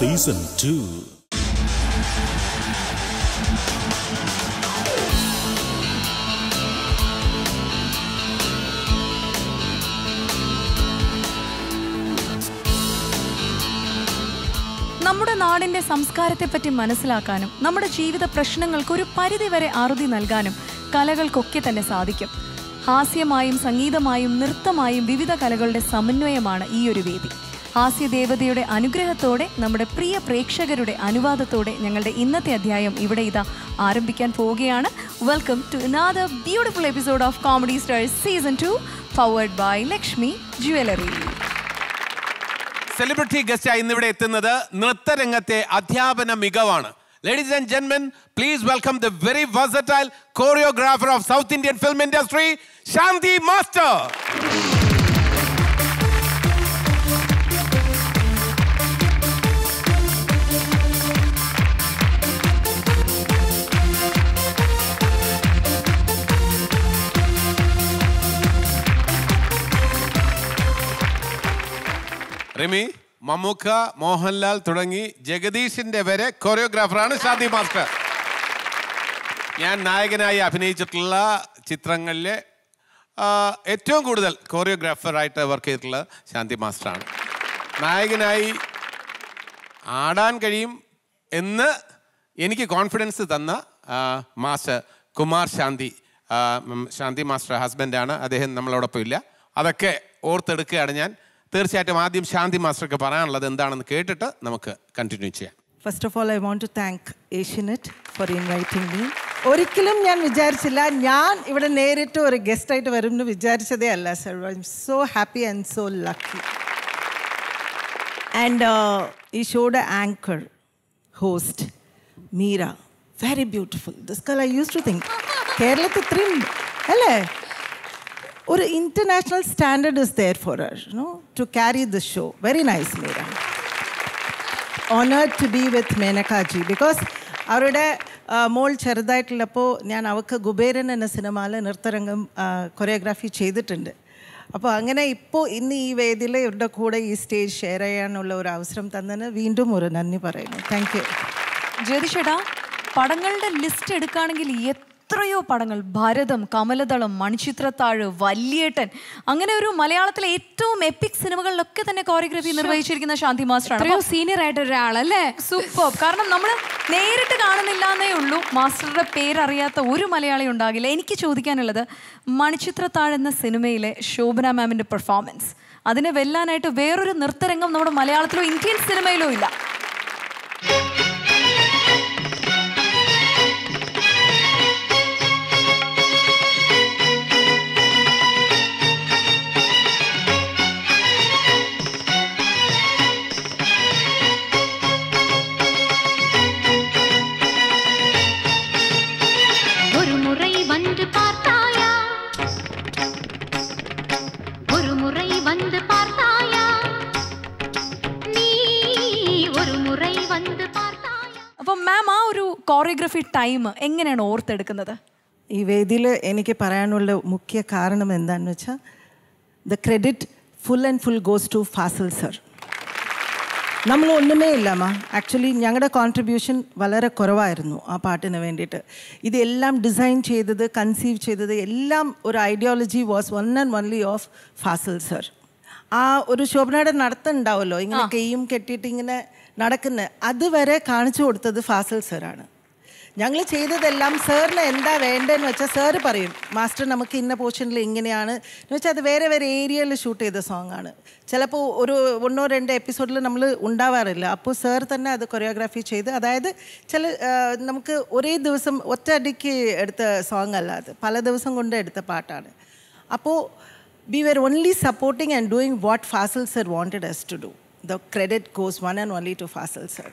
Season two നമ്മുടെ നാടിന്റെ സംസ്കാരത്തെപ്പറ്റി മനസ്സിലാക്കാനും നമ്മുടെ ജീവിത പ്രശ്നങ്ങൾക്ക് ഒരു പരിധിവരെ അറുതി നൽകാനും കലകൾക്കൊക്കെ തന്നെ സാധിക്കും ഹാസ്യമായും സംഗീതമായും നൃത്തമായും വിവിധ കലകളുടെ സമന്വയമാണ് ഈ ഒരു വേദി ഹാസ്യദേവതയുടെ അനുഗ്രഹത്തോടെ നമ്മുടെ പ്രിയ പ്രേക്ഷകരുടെ അനുവാദത്തോടെ ഞങ്ങളുടെ ഇന്നത്തെ അധ്യായം ഇവിടെ ഇതാ ആരംഭിക്കാൻ പോവുകയാണ് welcome to another beautiful episode of comedy stars season two powered by Lakshmi jewellery celebrity ഗസ്റ്റായി ഇന്നിവിടെ എത്തുന്നത് നൃത്തരംഗത്തെ അധ്യാപന മികവാണ് ലേഡീസ് ആൻഡ് ജെന്മൻ please welcome the very versatile choreographer of South Indian film industry Shanti master Rimi Mammukka Mohanlal തുടങ്ങി ജഗദീഷിന്റെ വരെ കൊറിയോഗ്രാഫറാണ് ശാന്തി മാസ്റ്റർ ഞാൻ നായകനായി അഭിനയിച്ചിട്ടുള്ള ചിത്രങ്ങളിലെ ആ, ഏറ്റവും കൂടുതൽ കൊറിയോഗ്രാഫറായിട്ട് വർക്ക് ചെയ്തിട്ടുള്ളത് ശാന്തി മാസ്റ്ററാണ് നായകനായി ആടാൻ കഴിയും എന്ന് എനിക്ക് കോൺഫിഡൻസ് തന്ന ആ, മാസ്റ്റർ കുമാർ ശാന്തി ആ, ഉം, ശാന്തി മാസ്റ്റർ ഹസ്ബൻഡാണ് അദ്ദേഹം നമ്മളോടൊപ്പം ഇല്ല അതൊക്കെ ഓർത്തെടുക്കുകയാണ് ഞാൻ തീർച്ചയായിട്ടും ആദ്യം ശാന്തി മാസ്റ്റർക്ക് പറയാനുള്ളത് എന്താണെന്ന് കേട്ടിട്ട് നമുക്ക് കണ്ടിന്യൂ ചെയ്യാം first of all I want to thank Asianet for inviting me ഒരിക്കലും ഞാൻ വിചാരിച്ചില്ല ഞാൻ ഇവിടെ നേരിട്ട് ഒരു ഗസ്റ്റായിട്ട് വരും എന്ന് വിചാരിച്ചതേ അല്ല sir I am so happy and so lucky and ഈ ഷോയുടെ anchor host Meera very beautiful this girl I use to think കേരളത്തിൽ ഇത്രയും അല്ലേ ഒരു international standard is there for no to carry this show very nice Meera honoured to be with Menakaji because അവരുടെ ആ, മോൾ ചെറുതായിട്ടുള്ളപ്പോൾ ഞാൻ അവൾക്ക് കുബേരൻ എന്ന സിനിമയിൽ നൃത്തരംഗം കൊറിയോഗ്രാഫി ചെയ്തിട്ടുണ്ട് അപ്പോൾ അങ്ങനെ ഇപ്പോൾ ഇന്ന് ഈ വേദിയിൽ ഇവരുടെ കൂടെ ഈ സ്റ്റേജ് ഷെയർ ചെയ്യാനുള്ള ഒരു അവസരം തന്നതിന് വീണ്ടും ഒരു നന്ദി പറയുന്നു താങ്ക് യു ജ്യോതിഷേടാ പടങ്ങളുടെ ലിസ്റ്റ് എടുക്കുകയാണെങ്കിൽ എത്രയോ പടങ്ങൾ ഭരതം കമലദളം മണിച്ചിത്രത്താഴ് വല്യേട്ടൻ അങ്ങനെ ഒരു മലയാളത്തിലെ ഏറ്റവും എപ്പിക് സിനിമകളിലൊക്കെ തന്നെ കോറിയോഗ്രഫി നിർവഹിച്ചിരിക്കുന്ന ശാന്തി മാസ്റ്ററാണ് എത്രയോ സീനിയർ ആയിട്ട് ഒരാളല്ലേ സൂപ്പർ കാരണം നമ്മൾ നേരിട്ട് കാണുന്നില്ല എന്നേ ഉള്ളൂ മാസ്റ്ററുടെ പേരറിയാത്ത ഒരു മലയാളി ഉണ്ടാകില്ല എനിക്ക് ചോദിക്കാനുള്ളത് മണിച്ചിത്രത്താഴ് എന്ന സിനിമയിലെ ശോഭന മാമിന്റെ പെർഫോമൻസ് അതിനെ വെല്ലാനായിട്ട് വേറൊരു നൃത്തരംഗം നമ്മുടെ മലയാളത്തിലോ ഇന്ത്യൻ സിനിമയിലോ ഇല്ല ஒரு முறை வந்து பார்த்தாயா ஒரு முறை வந்து பார்த்தாயா நீ ஒரு முறை வந்து பார்த்தாயா അപ്പം മാം ആ ഒരു കോറിയോഗ്രഫി ടൈം എങ്ങനെയാണ് ഓർത്തെടുക്കുന്നത് ഈ വേദിയിൽ എനിക്ക് പറയാനുള്ള മുഖ്യ കാരണം എന്താണെന്ന് വെച്ചാൽ the credit full and full goes to Fazil sir നമ്മൾ ഒന്നുമേ ഇല്ലമ്മ ആക്ച്വലി ഞങ്ങളുടെ കോൺട്രിബ്യൂഷൻ വളരെ കുറവായിരുന്നു ആ പാട്ടിന് വേണ്ടിയിട്ട് ഇതെല്ലാം ഡിസൈൻ ചെയ്തത് കൺസീവ് ചെയ്തത് എല്ലാം ഒരു ideology was one and only of Fazil sir ആ ഒരു ശോഭനയുടെ നടത്തം ഉണ്ടാവുമല്ലോ ഇങ്ങനെ കെയ്യും കെട്ടിയിട്ട് ഇങ്ങനെ നടക്കുന്ന അതുവരെ കാണിച്ചു കൊടുത്തത് ഫാസിൽ സറാണ് ഞങ്ങൾ ചെയ്തതെല്ലാം സാറിന് എന്താ വേണ്ടതെന്ന് വെച്ചാൽ സാറ് പറയും മാസ്റ്റർ നമുക്ക് ഇന്ന പോർഷനിൽ ഇങ്ങനെയാണ് എന്ന് വെച്ചാൽ അത് വേറെ വേറെ ഏരിയയിൽ ഷൂട്ട് ചെയ്ത സോങ് ആണ് ചിലപ്പോൾ ഒരു ഒന്നോ രണ്ടോ എപ്പിസോഡിൽ നമ്മൾ ഉണ്ടാവാറില്ല അപ്പോൾ സാർ തന്നെ അത് കൊറിയോഗ്രാഫി ചെയ്ത് അതായത് ചില ആ, നമുക്ക് ഒരേ ദിവസം ഒറ്റ അടിക്ക് എടുത്ത സോങ് അല്ല അത് പല ദിവസം കൊണ്ട് എടുത്ത പാട്ടാണ് അപ്പോൾ we were only supporting and doing what Fazil sir wanted us to do the credit goes one and only to Fazil sir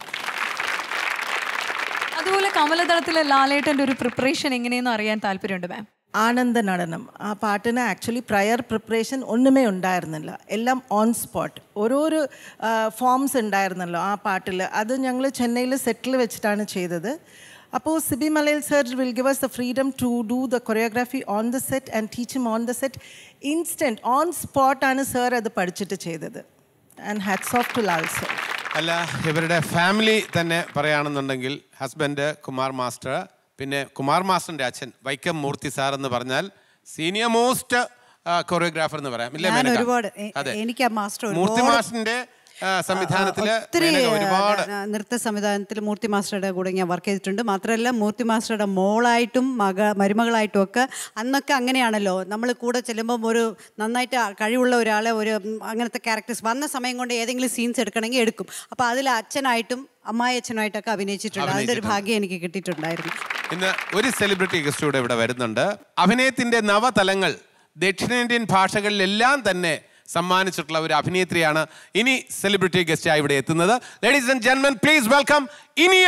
അതുപോലെ കമലദളത്തിലെ ലാലേട്ടന്റെ ഒരു പ്രിപ്പറേഷൻ എങ്ങനെയെന്ന് അറിയാൻ താല്പര്യമുണ്ട് മാം ആനന്ദ നടനം ആ പാട്ടിന് ആക്ച്വലി പ്രയർ പ്രിപ്പറേഷൻ ഒന്നുമേ ഉണ്ടായിരുന്നില്ല എല്ലാം ഓൺ സ്പോട്ട് ഓരോരോ ഫോംസ് ഉണ്ടായിരുന്നല്ലോ ആ പാട്ടിൽ അത് ഞങ്ങൾ ചെന്നൈയിൽ സെറ്റിൽ വെച്ചിട്ടാണ് ചെയ്തത് അപ്പോൾ Sibi Malayil sir will give us the freedom to do the choreography on the set and teach him on the set instant on സ്പോട്ടാണ് സർ അത് പഠിച്ചിട്ട് ചെയ്തത് and hats off to Lal sir അല്ല ഇവരുടെ ഫാമിലി തന്നെ പറയുകയാണെന്നുണ്ടെങ്കിൽ ഹസ്ബൻഡ് കുമാർ മാസ്റ്റർ പിന്നെ കുമാർ മാസ്റ്ററിന്റെ അച്ഛൻ വൈക്കം മൂർത്തി സാർ എന്ന് പറഞ്ഞാൽ സീനിയർ മോസ്റ്റ് കൊറിയോഗ്രാഫർ എന്ന് പറയാം ഇല്ലേ ഞാൻ മേനക? ഒരുപാട് എ- അതെ എനിക്ക് ആ മാസ്റ്റർ മൂർത്തി ഒരുപാട് മാസ്റ്ററിന്റെ ആ, സംവിധാനത്തില് ഒത്തിരി മേനക ഒരുപാട് ആ, നൃത്ത സംവിധാനത്തിൽ മൂർത്തി മാസ്റ്ററുടെ കൂടെ ഞാൻ വർക്ക് ചെയ്തിട്ടുണ്ട് മാത്രമല്ല മൂർത്തി മാസ്റ്ററുടെ മോളായിട്ടും മക മരുമകളായിട്ടും ഒക്കെ അന്നൊക്കെ അങ്ങനെയാണല്ലോ നമ്മൾ കൂടെ ചെല്ലുമ്പം ഒരു നന്നായിട്ട് ആ കഴിവുള്ള ഒരാളെ ഒരു ഉം, അങ്ങനത്തെ ക്യാരക്ടേഴ്സ് വന്ന സമയം കൊണ്ട് ഏതെങ്കിലും സീൻസ് എടുക്കണമെങ്കിൽ എടുക്കും അപ്പോൾ അതിൽ അച്ഛനായിട്ടും അമ്മായി അച്ഛനായിട്ടൊക്കെ അഭിനയിച്ചിട്ടുണ്ട് അതിൻ്റെ ഒരു ഭാഗ്യം എനിക്ക് കിട്ടിയിട്ടുണ്ടായിരുന്നു ഇന്ന് ഒരു സെലിബ്രിറ്റി ഗസ്റ്റ് കൂടെ ഇവിടെ വരുന്നുണ്ട് അഭിനയത്തിന്റെ നവതലങ്ങൾ ദക്ഷിണേന്ത്യൻ ഭാഷകളിലെല്ലാം തന്നെ സമ്മാനിച്ചിട്ടുള്ള ഒരു അഭിനേത്രിയാണ് ഇനി സെലിബ്രിറ്റി ഗസ്റ്റായി ഇവിടെ എത്തുന്നത് ലേഡീസ് ആൻഡ് ജെന്മൻ പ്ലീസ് വെൽക്കം ഇനിയ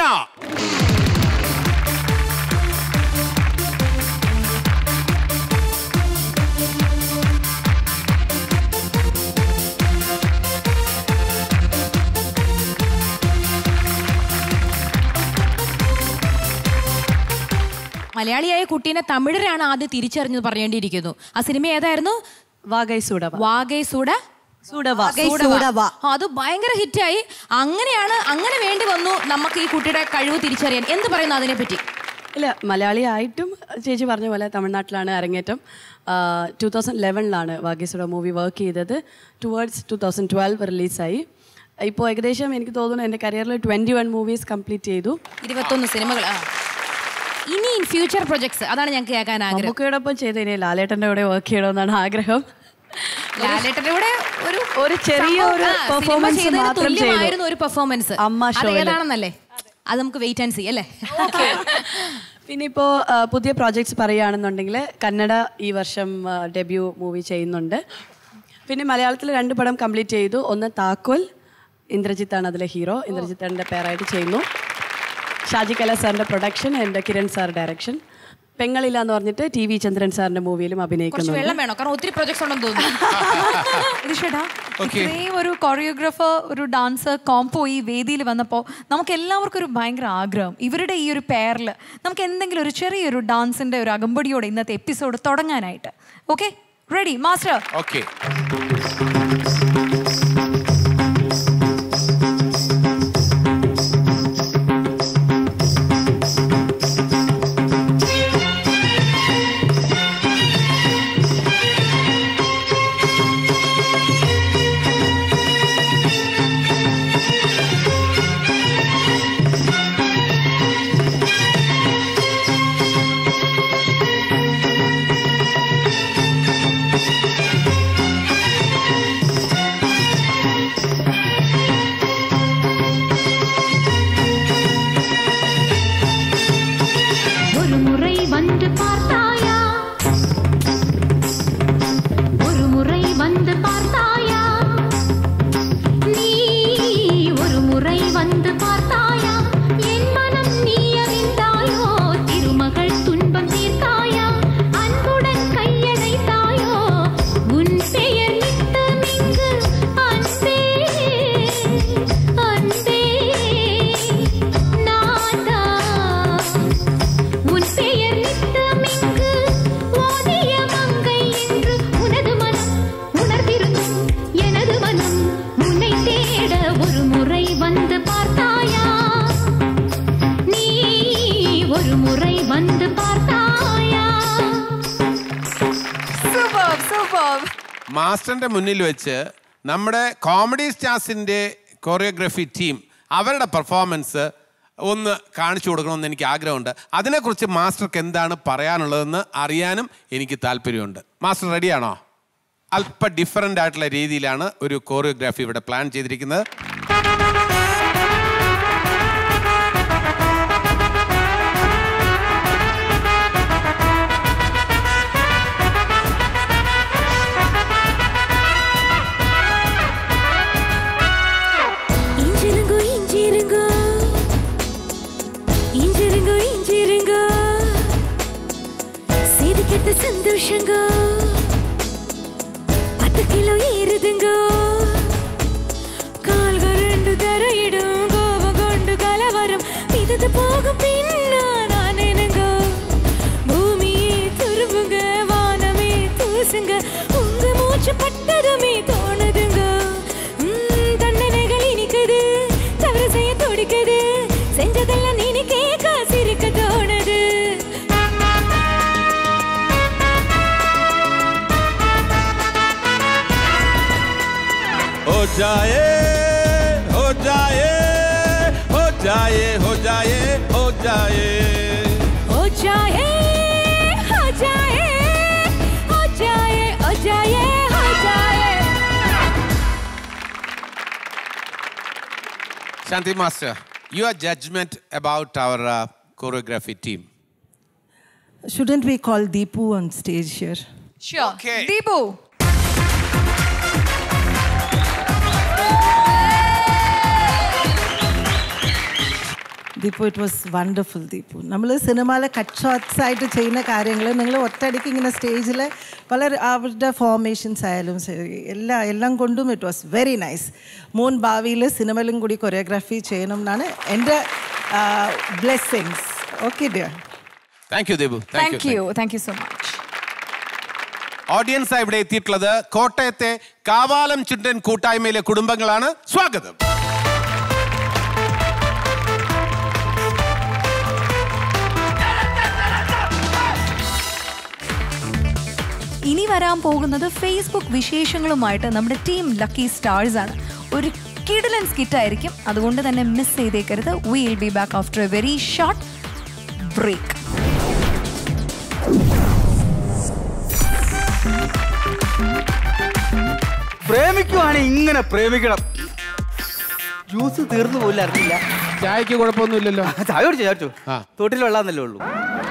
മലയാളിയായ കുട്ടീനെ തമിഴരാണ് ആദ്യം തിരിച്ചറിഞ്ഞത് പറയേണ്ടിയിരിക്കുന്നു ആ സിനിമ ഏതായിരുന്നു വാഗൈ സുടവ വാഗൈ സൂട സുടവ വാഗൈ സൂടവ. ആ, അത് ഭയങ്കര ഹിറ്റായി അങ്ങനെയാണ് അങ്ങനെ വേണ്ടി വന്നു നമുക്ക് ഈ കുട്ടിയുടെ കഴിവ് തിരിച്ചറിയാൻ എന്ത് പറയുന്നു അതിനെപ്പറ്റി ഇല്ല മലയാളി ആയിട്ടും ചേച്ചി പറഞ്ഞ പോലെ തമിഴ്നാട്ടിലാണ് അരങ്ങേറ്റം ടൂ തൗസൻഡ് ലെവനിലാണ് വാഗീസുട മൂവി വർക്ക് ചെയ്തത് ടുവേർഡ്സ് ടു തൗസൻഡ് ട്വൽവ് റിലീസായി ഇപ്പോൾ ഏകദേശം എനിക്ക് തോന്നുന്നു എൻ്റെ കരിയറിൽ ട്വൻറ്റി വൺ മൂവീസ് കംപ്ലീറ്റ് ചെയ്തു ഇരുപത്തൊന്ന് സിനിമകൾ ആ. ഇനി ഇൻ ഫ്യൂച്ചർ പ്രൊജക്ട്സ് അതാണ് ഞങ്ങൾക്ക് കേൾക്കാൻ ആഗ്രഹം മമ്മൂക്കയോടൊപ്പം ചെയ്ത് ഇനി ലാലേട്ടൻ്റെ കൂടെ വർക്ക് ചെയ്യണമെന്നാണ് ആഗ്രഹം ലാലേട്ടന്റെ കൂടെ ഒരു ഒരു ചെറിയ ഒരു സംഭവം, ആ, സിനിമ performance ചെയ്തതിന് മാത്രം ചെയ്തു. തുല്യമായിരുന്നു ഒരു പെർഫോമൻസ് അമ്മ അത് ഷോയില്. ഏതാണെന്നല്ലേ അത് നമുക്ക് വെയിറ്റ് ആൻഡ് സി അല്ലേ പിന്നെ ഇപ്പോൾ പുതിയ പ്രോജക്ട്സ് പറയുകയാണെന്നുണ്ടെങ്കിൽ കന്നഡ ഈ വർഷം ഡെബ്യൂ മൂവി ചെയ്യുന്നുണ്ട് പിന്നെ മലയാളത്തിൽ രണ്ട് പടം കംപ്ലീറ്റ് ചെയ്തു ഒന്ന് താക്കോൽ ഇന്ദ്രജിത്താണ് അതിലെ ഹീറോ ഇന്ദ്രജിത്താൻ്റെ പേരായിട്ട് ചെയ്യുന്നു ഷാജി കല സാറിൻ്റെ പ്രൊഡക്ഷൻ എൻ്റെ കിരൺ സാർ ഡയറക്ഷൻ പെങ്ങളില്ല എന്ന് പറഞ്ഞിട്ട് ടി വി ചന്ദ്രൻ സാറിൻ്റെ മൂവിയിലും കുറച്ച് അഭിനയിക്കുന്നുണ്ട് വെള്ളം വേണോ കാരണം ഒത്തിരി പ്രൊജക്ട്സ് ഉണ്ടെന്ന് തോന്നുന്നു ഇത് ചേട്ടാ ഇത്രയും ഒരു കൊറിയോഗ്രാഫർ ഒരു ഡാൻസർ കോംപോ ഈ വേദിയിൽ വന്നപ്പോൾ നമുക്ക് എല്ലാവർക്കും ഒരു ഭയങ്കര ആഗ്രഹം ഇവരുടെ ഈ ഒരു പെയറിൽ നമുക്ക് എന്തെങ്കിലും ഒരു ചെറിയൊരു ഡാൻസിന്റെ ഒരു അകമ്പടിയോടെ ഇന്നത്തെ എപ്പിസോഡ് തുടങ്ങാനായിട്ട് ഓക്കെ റെഡി മാസ്റ്റർ ഓക്കെ ஒரு முறை வந்து பார்த்தாயா ஒரு முறை வந்து பார்த்தாயா நீ ஒரு முறை வந்து பார்த்தாயா என் மனம் நீ அறிந்தாயோ திருமகள் துன்பம் தீர்த்தாயா அன்புடன் கையடைத்தாயோ உன் பெயர் நித்தமிங்கு அன்பே அன்பே நாதா உன் பெயர் நித்தமிங்கு ஓதிய மங்கை என்று உனது மனம் உணர்ந்திருந்தும் எனது மனம் உன்னை தேட ஒரு முறை வந்து பார்த்தாயா நீ ஒரு முறை வந்து பார்த்தாயா സൂപ്പർ സൂപ്പർ മാസ്റ്ററിന്റെ മുന്നിൽ വെച്ച് നമ്മുടെ കോമഡി സ്റ്റാർസിന്റെ കൊറിയോഗ്രഫി ടീം അവരുടെ പെർഫോമൻസ് ഒന്ന് കാണിച്ചു കൊടുക്കണമെന്ന് എനിക്ക് ആഗ്രഹമുണ്ട് അതിനെക്കുറിച്ച് മാസ്റ്റർക്ക് എന്താണ് പറയാനുള്ളതെന്ന് അറിയാനും എനിക്ക് താല്പര്യമുണ്ട് മാസ്റ്റർ റെഡിയാണോ അല്പ ഡിഫറൻ്റ് ആയിട്ടുള്ള രീതിയിലാണ് ഒരു കോറിയോഗ്രാഫി ഇവിടെ പ്ലാൻ ചെയ്തിരിക്കുന്നത് இஞ்சிருங்கோ இஞ்சிருங்கோ இஞ்சிருங்கோ இஞ்சிருங்கோ சிரிக்கத்த சந்தோஷங்கோ பத்து கிலோ ஏறுதுங்கோ கால்கள் ரெண்டு தரையிடும் கோபம் கொண்டு கலவரம் மிதந்து போகும் பின்னா நான் என்னங்கோ பூமியே துருவுங்க வானமே தூசுங்க உங்க மூச்சு பட்டதுமே தோணுதுங்க ம், தண்டனைகள் இனிக்குது இருக்குது செஞ்சதெல்லாம் நீ கேட்க சிரிக்க தோணுது हो जाए हो जाए हो जाए हो जाए हो जाए हो जाए हो जाए हो जाए हो जाए हो जाए Shanti Master, your judgment about our uh, choreography team. Shouldn't we call Deepu on stage here? Sure. Okay. Deepu Deepu it was wonderful Deepu നമ്മൾ സിനിമയിലെ കട്ട് ഷോട്ട്സ് ആയിട്ട് ചെയ്യുന്ന കാര്യങ്ങൾ നിങ്ങൾ ഒറ്റയടിക്ക് ഇങ്ങനെ സ്റ്റേജിൽ വളരെ അവരുടെ ഫോർമേഷൻസ് ആയാലും ശരി എല്ലാ എല്ലാം കൊണ്ടും ഇറ്റ് വാസ് വെരി നൈസ് മോൻ ഭാവിയിൽ സിനിമയിലും കൂടി കൊറിയോഗ്രാഫി ചെയ്യണം എന്നാണ് എൻ്റെ blessings okay dear Thank you, Debu. Thank you thank you so much audience ഇവിടെ എത്തിയിട്ടുള്ളത് കോട്ടയത്തെ കാവാലം ചുണ്ടൻ കൂട്ടായ്മയിലെ കുടുംബങ്ങളാണ് സ്വാഗതം ഇനി വരാൻ പോകുന്നത് ഫേസ്ബുക്ക് വിശേഷങ്ങളുമായിട്ട് നമ്മുടെ ടീം ലക്കി സ്റ്റാർസ് ആണ് ഒരു കിടിലൻ സ്കിറ്റ് ആയിരിക്കും അതുകൊണ്ട് തന്നെ മിസ് ചെയ്തേക്കരുത് will be back after a very short break പ്രേമിക്കുവാണെങ്കിൽ ഇങ്ങനെ പ്രേമിക്കണം ജ്യൂസ് തീർന്നു പോലും അറിഞ്ഞില്ല ചായക്ക് കുഴപ്പമൊന്നുമില്ലല്ലോ ചായ കുടിച്ചു ചായ കുടിച്ചു ആ. തോട്ടിൽ വെള്ളാന്നല്ലേ ഉള്ളൂ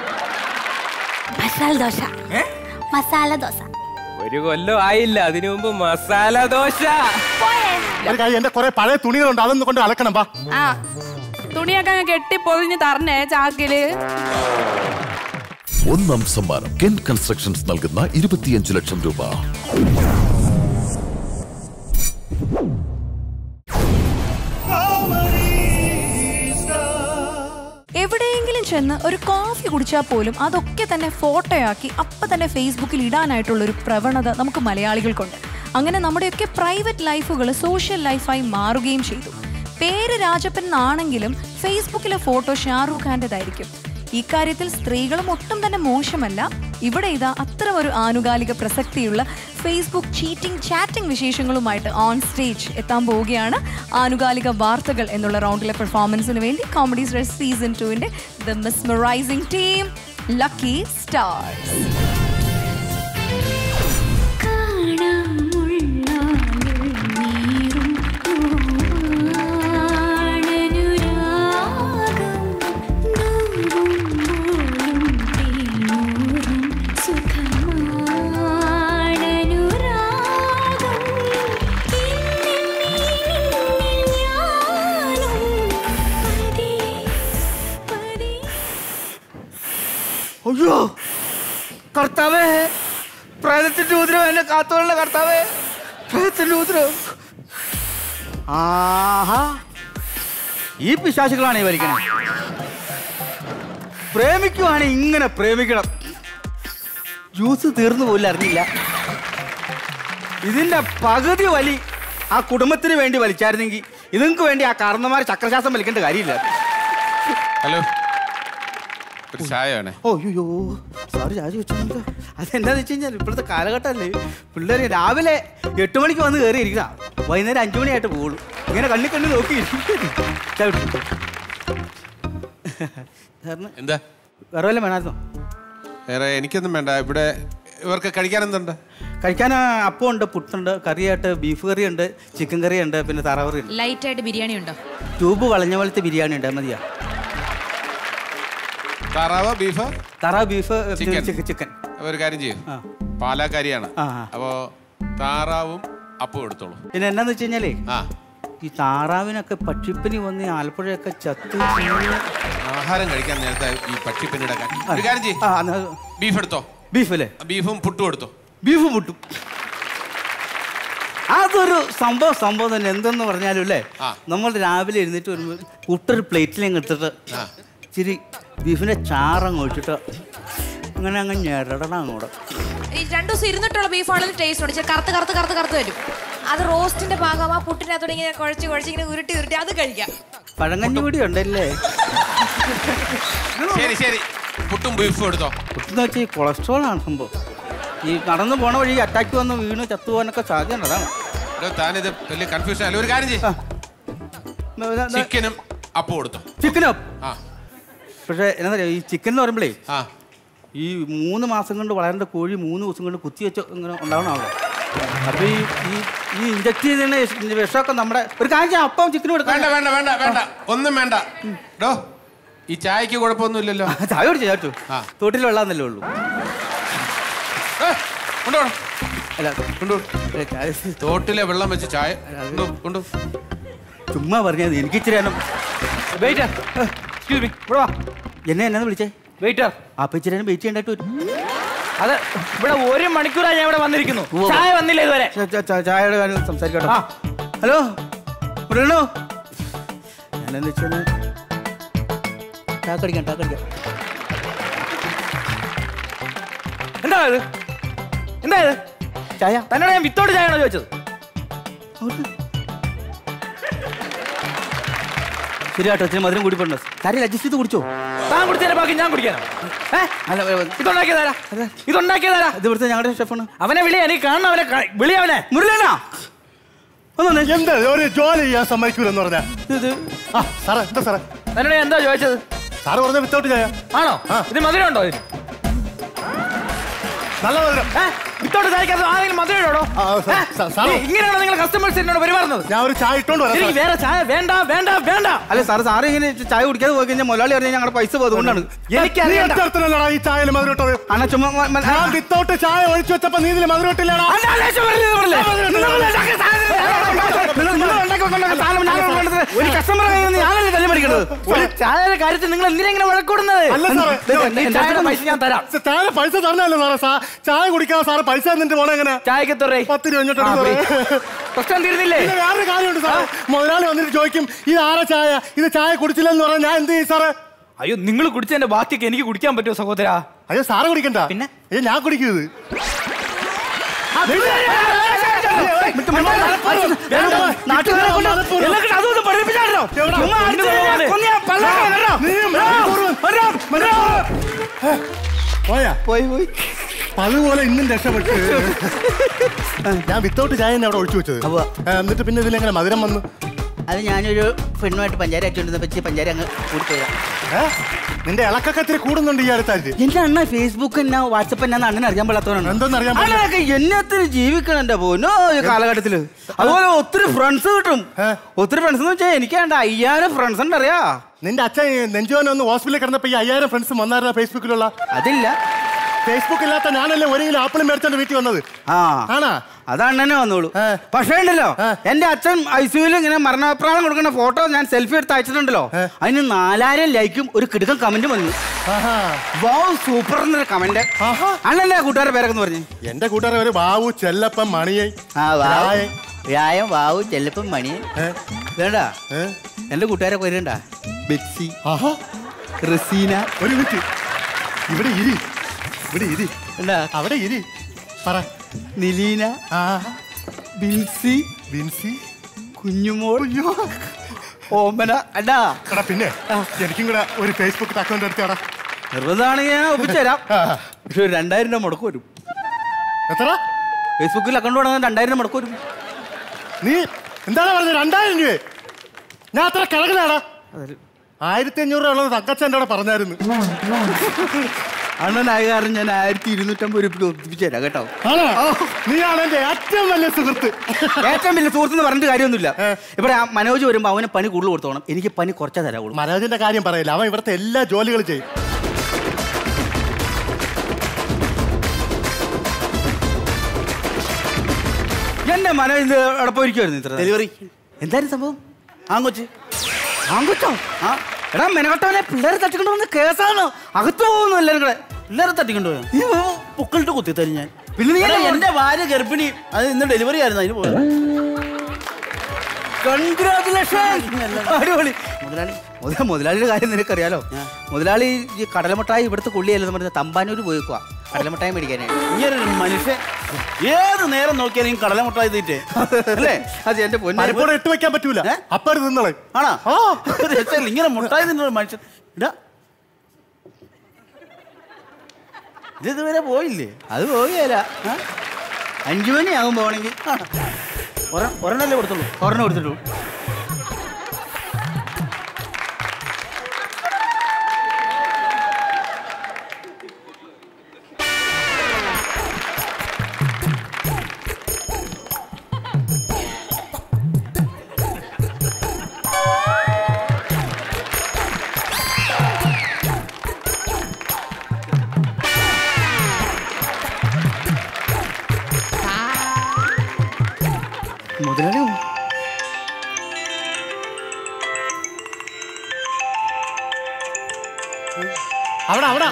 മസാല ദോശ മസാല ദോശ ഒരു കൊല്ലം ആയില്ല അതിനു മുമ്പ് മസാല ദോശ ഒരു കാര്യം എന്റെ കുറെ പഴയ തുണികളുണ്ട് അതൊന്നും കൊണ്ട് അലക്കണം പാ ആ തുണിയൊക്കെ അങ്ങ് കെട്ടി പൊതിഞ്ഞ് തരണേ ചാക്കില് ഒന്നാം സമ്മാനം കെൻ കൺസ്ട്രക്ഷൻസ് നൽകുന്ന ഇരുപത്തിയഞ്ച് ലക്ഷം രൂപ എവിടെയെങ്കിലും ചെന്ന് ഒരു കോഫി കുടിച്ചാൽ പോലും അതൊക്കെ തന്നെ ഫോട്ടോയാക്കി അപ്പം തന്നെ ഫേസ്ബുക്കിൽ ഇടാനായിട്ടുള്ള ഒരു പ്രവണത നമുക്ക് മലയാളികൾക്കുണ്ട് അങ്ങനെ നമ്മുടെയൊക്കെ പ്രൈവറ്റ് ലൈഫുകൾ സോഷ്യൽ ലൈഫായി മാറുകയും ചെയ്തു പേര് രാജപ്പൻ എന്നാണെങ്കിലും ഫേസ്ബുക്കിലെ ഫോട്ടോ ഷാറൂഖ് ഖാൻ്റെതായിരിക്കും ഇക്കാര്യത്തിൽ സ്ത്രീകളും ഒട്ടും തന്നെ മോശമല്ല ഇവിടെ ഇതാ അത്തരം ഒരു ആനുകാലിക പ്രസക്തിയുള്ള ഫേസ്ബുക്ക് ചീറ്റിംഗ് ചാറ്റിംഗ് വിശേഷങ്ങളുമായിട്ട് ഓൺ സ്റ്റേജ് എത്താൻ പോവുകയാണ് ആനുകാലിക വാർത്തകൾ എന്നുള്ള റൗണ്ടിലെ പെർഫോമൻസിന് വേണ്ടി കോമഡി സീസൺ ടുവിന്റെ the mesmerising team lucky stars അയ്യോ കർത്താവേ പ്രേതത്തിന്റെ ഉദ്രവം എന്നെ കാത്തോളുന്ന കർത്താവേ പ്രേതത്തിന്റെ ഉദ്രവം ആഹാ ഈ പിശാചുകളാണ് ഈ വലിക്കണേ പ്രേമിക്കുവാണെങ്കിൽ ഇങ്ങനെ പ്രേമിക്കണം ജ്യൂസ് തീർന്നു പോലും അറിഞ്ഞില്ല ഇതിന്റെ പകുതി വലി ആ കുടുംബത്തിന് വേണ്ടി വലിച്ചായിരുന്നെങ്കിൽ ഇതുങ്ങൾക്ക് വേണ്ടി ആ കാരണന്മാർ ചക്രശാസ്ത്രം വലിക്കേണ്ട കാര്യമില്ല ഹലോ ഒരു ചായ വേണേ ഓ അയ്യോ സാറ് ചാർജ് വെച്ചിട്ടുണ്ട് അതെന്താന്ന് വെച്ച് കഴിഞ്ഞാൽ ഇപ്പോഴത്തെ കാലഘട്ടമല്ലേ പിള്ളേർ രാവിലെ എട്ട് മണിക്ക് വന്ന് കയറി ഇരിക്കുക വൈകുന്നേരം അഞ്ചു മണിയായിട്ട് പോകുള്ളൂ ഇങ്ങനെ കണ്ണി കണ്ണി നോക്കി സാറിന് എന്താ വേറെ വല്ലതും വേണമായിരുന്നോ വേറെ എനിക്കൊന്നും വേണ്ട ഇവിടെ ഇവർക്ക് കഴിക്കാൻ എന്തുണ്ട് കഴിക്കാൻ അപ്പമുണ്ട് പുട്ടുണ്ട് കറിയായിട്ട് ബീഫ് കറിയുണ്ട് ചിക്കൻ കറിയുണ്ട് പിന്നെ തറവറി ഉണ്ട് ലൈറ്റ് ആയിട്ട് ബിരിയാണി ഉണ്ടോ ട്യൂബ് വളഞ്ഞ പോലത്തെ ബിരിയാണി ഉണ്ട് അത് മതിയാ താറാവ് ബീഫ് തറ ബീഫ് ചിക്കൻ. ചിക്കൻ ചിക്കൻ അപ്പൊ ഒരു കാര്യം ചെയ്യും ആ. പാലാക്കാരിയാണ് ആ, ആ. അപ്പോ താറാവും അപ്പം എടുത്തോളൂ പിന്നെ എന്നാന്ന് വെച്ച് കഴിഞ്ഞാലേ ആ ഈ താറാവിനൊക്കെ പക്ഷിപ്പനി വന്ന് ഈ ആലപ്പുഴയൊക്കെ ചത്ത് വീണ് ആഹാരം കഴിക്കാൻ നേരത്തെ ഈ പക്ഷിപ്പിന്നിടെ ഒരു കാര്യം ചെയ്യും ആ, എന്നാ ബീഫ് എടുത്തോ ബീഫ് അല്ലേ ബീഫും പുട്ടും എടുത്തോ ബീഫ് മുട്ടും അതൊരു സംഭവം സംഭവം തന്നെ എന്തെന്ന് പറഞ്ഞാലും അല്ലേ ആ. നമ്മൾ രാവിലെ എഴുന്നേറ്റ് വരുമ്പോൾ പുട്ടൊരു പ്ലേറ്റിലേക്ക് എടുത്തിട്ട് ആ. ഇച്ചിരി ബീഫിന്റെ ചാറങ്ങ് ഒഴിച്ചിട്ട് അങ്ങനെ അങ്ങ് ഞെരടണം അങ്ങോട്ട് ഈ രണ്ടു ദിവസം ഇരുന്നിട്ടുള്ള ബീഫാണെങ്കിൽ ടേസ്റ്റ് ഉണ്ട് ഇച്ചിരി കറുത്ത് കറുത്ത് കറുത്ത് കറുത്ത് വരും അത് റോസ്റ്റിന്റെ ഭാഗം ആ പുട്ടിനകത്തോടെ ഇങ്ങനെ കുഴച്ച് കുഴച്ച് ഇങ്ങനെ ഉരുട്ടി ഉരുട്ടി അത് കഴിക്കാം പഴങ്കഞ്ഞി കൂടി ഉണ്ടല്ലേ ശരി ശരി പുട്ടും ബീഫും എടുത്തോ എന്ന് വെച്ചാൽ ഈ കൊളസ്ട്രോൾ ആണ് സംഭവം ഈ നടന്നു പോണ വഴി അറ്റാക്ക് വന്ന് വീണ് ചത്തുപോകാനൊക്കെ സാധ്യത അതാണ് എടോ, താനിത് വലിയ കൺഫ്യൂഷൻ അല്ല ഒരു കാര്യം ചെയ്യും ചിക്കനും അപ്പം എടുത്തോ ചിക്കനോ ആ പക്ഷേ എന്താ പറയുക ഈ ചിക്കൻ എന്ന് പറയുമ്പോഴേ ആ ഈ മൂന്ന് മാസം കൊണ്ട് വളരേണ്ട കോഴി മൂന്ന് ദിവസം കൊണ്ട് കുത്തി വെച്ച് ഇങ്ങനെ ഉണ്ടാവണം അവിടെ അപ്പൊ ഈ ഈ ഈ ഇഞ്ചക്ട് ചെയ്യുന്ന വിഷ- വിഷമൊക്കെ നമ്മുടെ ഒരു കാര്യം ചെയ്യാം, അപ്പം ചിക്കനും എടുക്കാം വേണ്ട വേണ്ട വേണ്ട വേണ്ട ഒന്നും വേണ്ട ഡോ ഈ ചായക്ക് കുഴപ്പമൊന്നുമില്ലല്ലോ ചായ കുടിച്ചു ചാച്ചു തോട്ടിൽ വെള്ളമെന്നല്ലേ ഉള്ളൂ കൊണ്ടുപോകണം അല്ല കൊണ്ടു തോട്ടിലെ വെള്ളം വെച്ച് ചായ കൊണ്ടു കൊണ്ടു ചുമ്മാ പറഞ്ഞത് എനിക്ക് ഇച്ചിരി നേരം വെയിറ്റർ എക്സ്ക്യൂസ് മീ ഇവിടെ വാ എന്നെ എന്നാന്ന് വിളിച്ചേ വെയിറ്റർ അപ്പൊ ഇച്ചിരി നേരം വെയിറ്റ് ചെയ്യണ്ടായിട്ട് വരും അത് ഇവിടെ ഒരു മണിക്കൂറായി ഞാൻ ഇവിടെ വന്നിരിക്കുന്നു ചായ വന്നില്ല ഇതുവരെ ച- ച- ച- ചായയുടെ കാര്യം സംസാരിക്കട്ടോ ഹലോ മുരളോ ഞാനെന്ന് വെച്ചാൽ ടാക്കടിക്കാം ടാക്കടിക്കാം എന്താ ഇത് എന്താ ഇത് ചായ തന്നോട് ഞാൻ വിത്തോട് ചായയാണോ ചോദിച്ചത് ശരി കേട്ടോ ഇച്ചിരി മധുരം കൂടി പോണ്ടോ കാര്യം അഡ്ജസ്റ്റ് ചെയ്ത് കുടിച്ചോ താൻ കുടിച്ചതിന്റെ ബാക്കി ഞാൻ കുടിക്കാനോ ഏ? ഇതുണ്ടാക്കിയതാരാ ഇതുണ്ടാക്കിയതാരാ ഇത് ഇവിടുത്തെ ഞങ്ങളുടെ ഷെഫാണ് അവനെ വിളി എനിക്ക് കാണണം അവനെ കാ- വിളി അവനെ മുരളനാ എന്താ ഒരു ജോലി ചെയ്യാൻ സമ്മതിക്കൂലെന്ന് പറഞ്ഞാ ആ സാറേ എന്താ സാറേ തന്നോട് ഞാൻ എന്താ ചോദിച്ചത് സാറ് പറഞ്ഞ വിത്തൗട്ട് ചായ ആണോ ഇത് മധുരം ഉണ്ടോ ഇതിന് നല്ല മധുരം വിത്തോട്ട് ചായക്കകത്ത് ആരെങ്കിലും മധുരം ഇടോ സാറേ ഇങ്ങനെയാണോ നിങ്ങൾ കസ്റ്റമേഴ്സ് എന്നോട് പെരുമാറുന്നത് ഞാൻ ഒരു ചായ ഇട്ടോണ്ട് വരാം എനിക്ക് വേറെ ചായ വേണ്ട വേണ്ട വേണ്ട അല്ല സാറ് സാറ് ഇങ്ങനെ ചായ കുടിക്കാതെ പോയി കഴിഞ്ഞാൽ മുതലാളി അറിഞ്ഞാൽ ഞങ്ങളുടെ പൈസ പോകും അതുകൊണ്ടാണ് എനിക്കറിയാം ഈ ചായയിൽ മധുരം ഇട്ടത് അണ്ണാ ചുമ്മാ മ- മ- ഞാൻ വിത്തൗട്ട് ചായ ഒഴിച്ചു വെച്ചപ്പോ നീ ഇതിൽ മധുരം ഇട്ടില്ലടാ ഒരു കസ്റ്റമർ ഞാനല്ലേ തല്ലി പഠിക്കുന്നത് ഒരു ചായയുടെ കാര്യത്തിൽ നിങ്ങൾ എന്തിനെങ്ങനെ വഴക്കൂടുന്നത് അല്ല സാറേ ഈ ചായയുടെ പൈസ ഞാൻ തരാം ചായ പൈസ തരണല്ലോ സാറേ സാ- ചായ കുടിക്കാൻ സാറ് പൈസ തന്നിട്ട് പോണേ എങ്ങനെ ചായക്ക് എത്ര രൂപ? പത്ത് രൂപ ഇങ്ങോട്ട് ആ, എടുത്ത് പോയി. തരാം. പ്രശ്നം തീർന്നില്ലേ പിന്നെ വേറൊരു കാര്യമുണ്ട് സാറേ മുതലാളി വന്നിട്ട് ചോദിക്കും ഇത് ആരാ ചായ ഇത് ചായ കുടിച്ചില്ലെന്ന് പറഞ്ഞാൽ ഞാൻ എന്ത് ചെയ്യും സാറേ അയ്യോ നിങ്ങൾ കുടിച്ചതിന്റെ ബാക്കിയൊക്കെ എനിക്ക് കുടിക്കാൻ പറ്റുമോ സഹോദരാ അയ്യോ സാറ് കുടിക്കണ്ട പിന്നെ അയ്യോ ഞാൻ കുടിക്കുന്നത് നാട്ടുകാരെ കൊണ്ട് എല്ലാവർക്കും അതൊന്നും പഠിപ്പിച്ചാണോ ചുമ്മാ അടിച്ച് കഴിഞ്ഞാൽ കൊന്ന് ഞാൻ പല്ലാക്കാൻ വരാം. പോയാ പോയി പോയി അതുപോലെ ഇന്നും രക്ഷപ്പെട്ട് ഞാൻ വിത്തൗട്ട് ചായ തന്നെ അവിടെ ഒഴിച്ചു വെച്ചത് ആ, എന്നിട്ട് പിന്നെ ഇതിലെങ്ങനെ മധുരം വന്നു അത് ഞാനൊരു പെണ്ണുമായിട്ട് പഞ്ചാര അയച്ചുകൊണ്ടിരുന്ന വെച്ച് പഞ്ചാര അങ്ങ് കൂടിപ്പോയതാ ഏ? നിന്റെ ഇളക്കൊക്കെ ഇത്തിരി കൂടുന്നുണ്ട് ഈ അടുത്തായിട്ട് എന്റെ അണ്ണ ഫേസ്ബുക്ക് എന്നാ വാട്സപ്പ് എന്നാ അണ്ണനെ അറിയാൻ പാടാത്തവരാണ് എന്തെന്ന് അറിയാൻ പാടില്ല? അണ്ണനൊക്കെ എന്നത്തിന് ജീവിക്കണം എന്റെ പോനോ ഈ കാലഘട്ടത്തില് അതുപോലെ ഒത്തിരി ഫ്രണ്ട്സ് കിട്ടും ഒത്തിരി ഫ്രണ്ട്സ് എന്ന് വെച്ചാൽ എനിക്ക് വേണ്ട അയ്യായിരം ഫ്രണ്ട്സ് ഉണ്ട് അറിയാ നിന്റെ അച്ഛൻ നെഞ്ചോനെ ഒന്ന് ഹോസ്പിറ്റലിൽ കിടന്നപ്പോ ഈ അയ്യായിരം ഫ്രണ്ട്സ് വന്നായിരുന്ന ഫേസ്ബുക്കിലുള്ള അതില്ല ഫേസ്ബുക്ക് ഇല്ലാത്ത ഞാനല്ലേ ഒരു കിലോ ആപ്പിളും മേടിച്ചോണ്ട് വീട്ടിൽ വന്നത് ആ ആണാ അത് അണ്ണനെ വന്നോളൂ പക്ഷേ ഉണ്ടല്ലോ എന്റെ അച്ഛൻ ഐസിയുവിൽ ഇങ്ങനെ മരണപ്രാണം കൊടുക്കുന്ന ഫോട്ടോ ഞാൻ സെൽഫി എടുത്ത് അയച്ചിട്ടുണ്ടല്ലോ അതിന് നാലായിരം ലൈക്കും ഒരു കിടുക്കൻ കമന്റ് വന്നു വൗ സൂപ്പർ എന്നൊരു കമന്റ് അണ്ണന്റെ കൂട്ടുകാരുടെ പേരൊക്കെ ഒന്ന് പറഞ്ഞു എന്റെ കൂട്ടുകാരെ ഒരു ബാബു ചെല്ലപ്പൻ മണിയെ ആ വാവ് രായൻ. വ്യായം വാവു ചെല്ലപ്പം മണി വേണ്ട എന്റെ കൂട്ടുകാരെ പേരുണ്ട ബെക്സി റസീന ഒരു മിനിറ്റ് ഇവിടെ ഇരി ഇവിടെ ഇരി അവിടെ ഇരി പറ നിലീന ബിൻസി ബിൻസി കുഞ്ഞുമോൾ ഓമന അണ്ടാ എടാ പിന്നെ എനിക്കും കൂടെ ഒരു ഫേസ്ബുക്ക് അക്കൗണ്ട് എടുത്തേടാ നിർബന്ധമാണെങ്കിൽ ഞാൻ ഒപ്പിച്ചുതരാം പക്ഷെ ഒരു രണ്ടായിരം രൂപ മുടക്ക് വരും എത്ര ഫേസ്ബുക്കിൽ അക്കൗണ്ട് തുടങ്ങാൻ രണ്ടായിരം രൂപ മുടക്ക് വരും നീ എന്താണ് പറഞ്ഞത് രണ്ടായിരം രൂപ ഞാൻ അത്ര കിഴക്കിലാടാ ആയിരത്തി അഞ്ഞൂറ് രൂപ ഉള്ളത് തങ്കച്ച എൻ്റെ അവിടെ പറഞ്ഞായിരുന്നു അണ്ണനായ കാരണം ഞാൻ ആയിരത്തി ഇരുന്നൂറ്റമ്പത് രൂപയ്ക്ക് ഒപ്പിച്ചു തരാം കേട്ടോ ആണോ നീയാണ് എന്റെ ഏറ്റവും വലിയ സുഹൃത്ത് ഏറ്റവും വലിയ സുഹൃത്ത് എന്ന് പറഞ്ഞിട്ട് കാര്യമൊന്നുമില്ല ഇവിടെ ആ മനോജ് വരുമ്പോൾ അവന് പണി കൂടുതൽ കൊടുത്തോണം എനിക്ക് പണി കുറച്ചേ തരാവുള്ളൂ മനോജിന്റെ കാര്യം പറയില്ല അവൻ ഇവിടുത്തെ എല്ലാ ജോലികളും ചെയ്യും എന്റെ മനോജ് ഇത് അവിടെ പോയിരിക്കുമായിരുന്നു ഇത്ര ഡെലിവറി എന്തായിരുന്നു സംഭവം ആങ്കൊച്ച് ആങ്കൊച്ചോ ആ എടാ മെനകട്ടവനെ പിള്ളേരെ തട്ടിക്കൊണ്ട് വന്ന കേസാണ് അകത്ത് പോകുന്നു എല്ലാവരും കൂടെ പിള്ളേരെ തട്ടിക്കൊണ്ട് പോയോ നീ പൊക്കളിട്ട് കുത്തി തരും ഞാൻ പിന്നെ നീ എന്റെ ഭാര്യ ഗർഭിണി അത് ഇന്ന് ഡെലിവറി ആയിരുന്നു അതിന് പോയത് കൺഗ്രാറ്റുലേഷൻ അടിപൊളി മുതലാളി മുതലാ- മുതലാളിയുടെ കാര്യം നിനക്കറിയാലോ മുതലാളി ഈ കടലമിഠായി ഇവിടുത്തെ കൊള്ളിയല്ലെന്ന് പറഞ്ഞ തമ്പാനൂര് പോയിക്കുക കടലമിഠായി മേടിക്കാനായിട്ട് ഇങ്ങനൊരു മനുഷ്യൻ ഏത് നേരം നോക്കിയാലും ഈ കടല മുട്ടായി തീറ്റേ അല്ലേ അത് എന്റെ പൊന്നെ പരിപ്പോടെ ഇട്ട് വെക്കാൻ പറ്റൂല അപ്പാട് നിന്നളെ ആണോ ആ രസമില്ല. ഇങ്ങനെ മുട്ടായി തിന്ന ഒരു മനുഷ്യൻ ഇടാ ഇത് ഇതുവരെ പോയില്ലേ അത് പോവുകയല്ല അഞ്ചു മണിയാകും പോകണമെങ്കിൽ ഒരെ- ഒരെണ്ണല്ലേ കൊടുത്തുള്ളൂ ഒരെണ്ണം കൊടുത്തിട്ടു മുതലാളി അവിടെ അവിടെ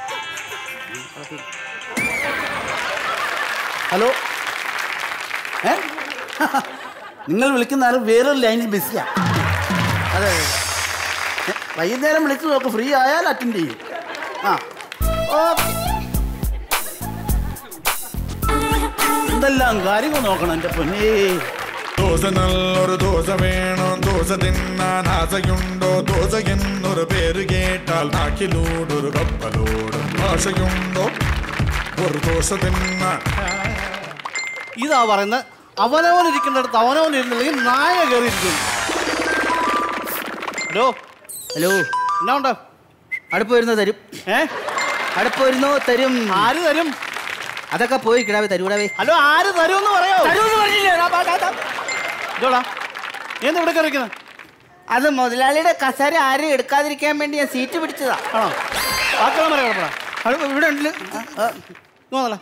ഹലോ ഏ നിങ്ങൾ വിളിക്കുന്ന ആൾ വേറൊരു ലൈനിൽ ബിസിയാ അതെ അതെ ഏ, വൈകുന്നേരം വിളിച്ചു നോക്ക് ഫ്രീ ആയാൽ അറ്റൻഡ് ചെയ്യും ആ ഓക്കെ എന്തെല്ലാം കാര്യങ്ങൾ നോക്കണം എൻ്റെ പൊന്നേ ദോശ നല്ലൊരു ദോശ വേണം ദോശ തിന്നാൻ ആശയുണ്ടോ ദോശ എന്നൊരു പേര് കേട്ടാൽ നാക്കിലൂടൊരു കപ്പലോടും ഭാഷയുണ്ടോ ഒരു ദോശ തിന്നാൻ ഇതാ പറയുന്നത് അവനവൻ ഇരിക്കേണ്ടടുത്ത് അവനവൻ ഇരുന്നില്ലെങ്കിൽ നായ കയറിയിരിക്കും ഹലോ ഹലോ എന്നാ ഉണ്ടോ അടുപ്പ് വരുന്ന തരും ഏ അടുപ്പ് വരുന്നോ തരും ആര് തരും അതൊക്കെ പോയി കിടാവേ തരൂടാവേ ഹലോ ആര് തരുമെന്ന് പറയോ തരൂന്ന് പറഞ്ഞില്ലേ ദാ, ദാ, ദാ, ദാ. ഇതോടാ നീ എന്താ ഇവിടെ കയറിക്കുന്നത് അത് മുതലാളിയുടെ കസേര ആരും എടുക്കാതിരിക്കാൻ വേണ്ടി ഞാൻ സീറ്റ് പിടിച്ചതാ ആണോ ബാക്കിയുള്ള മരം കിടപ്പടാ അത് ഇവിടെ ഉണ്ടല്ലോ നോന്നല്ല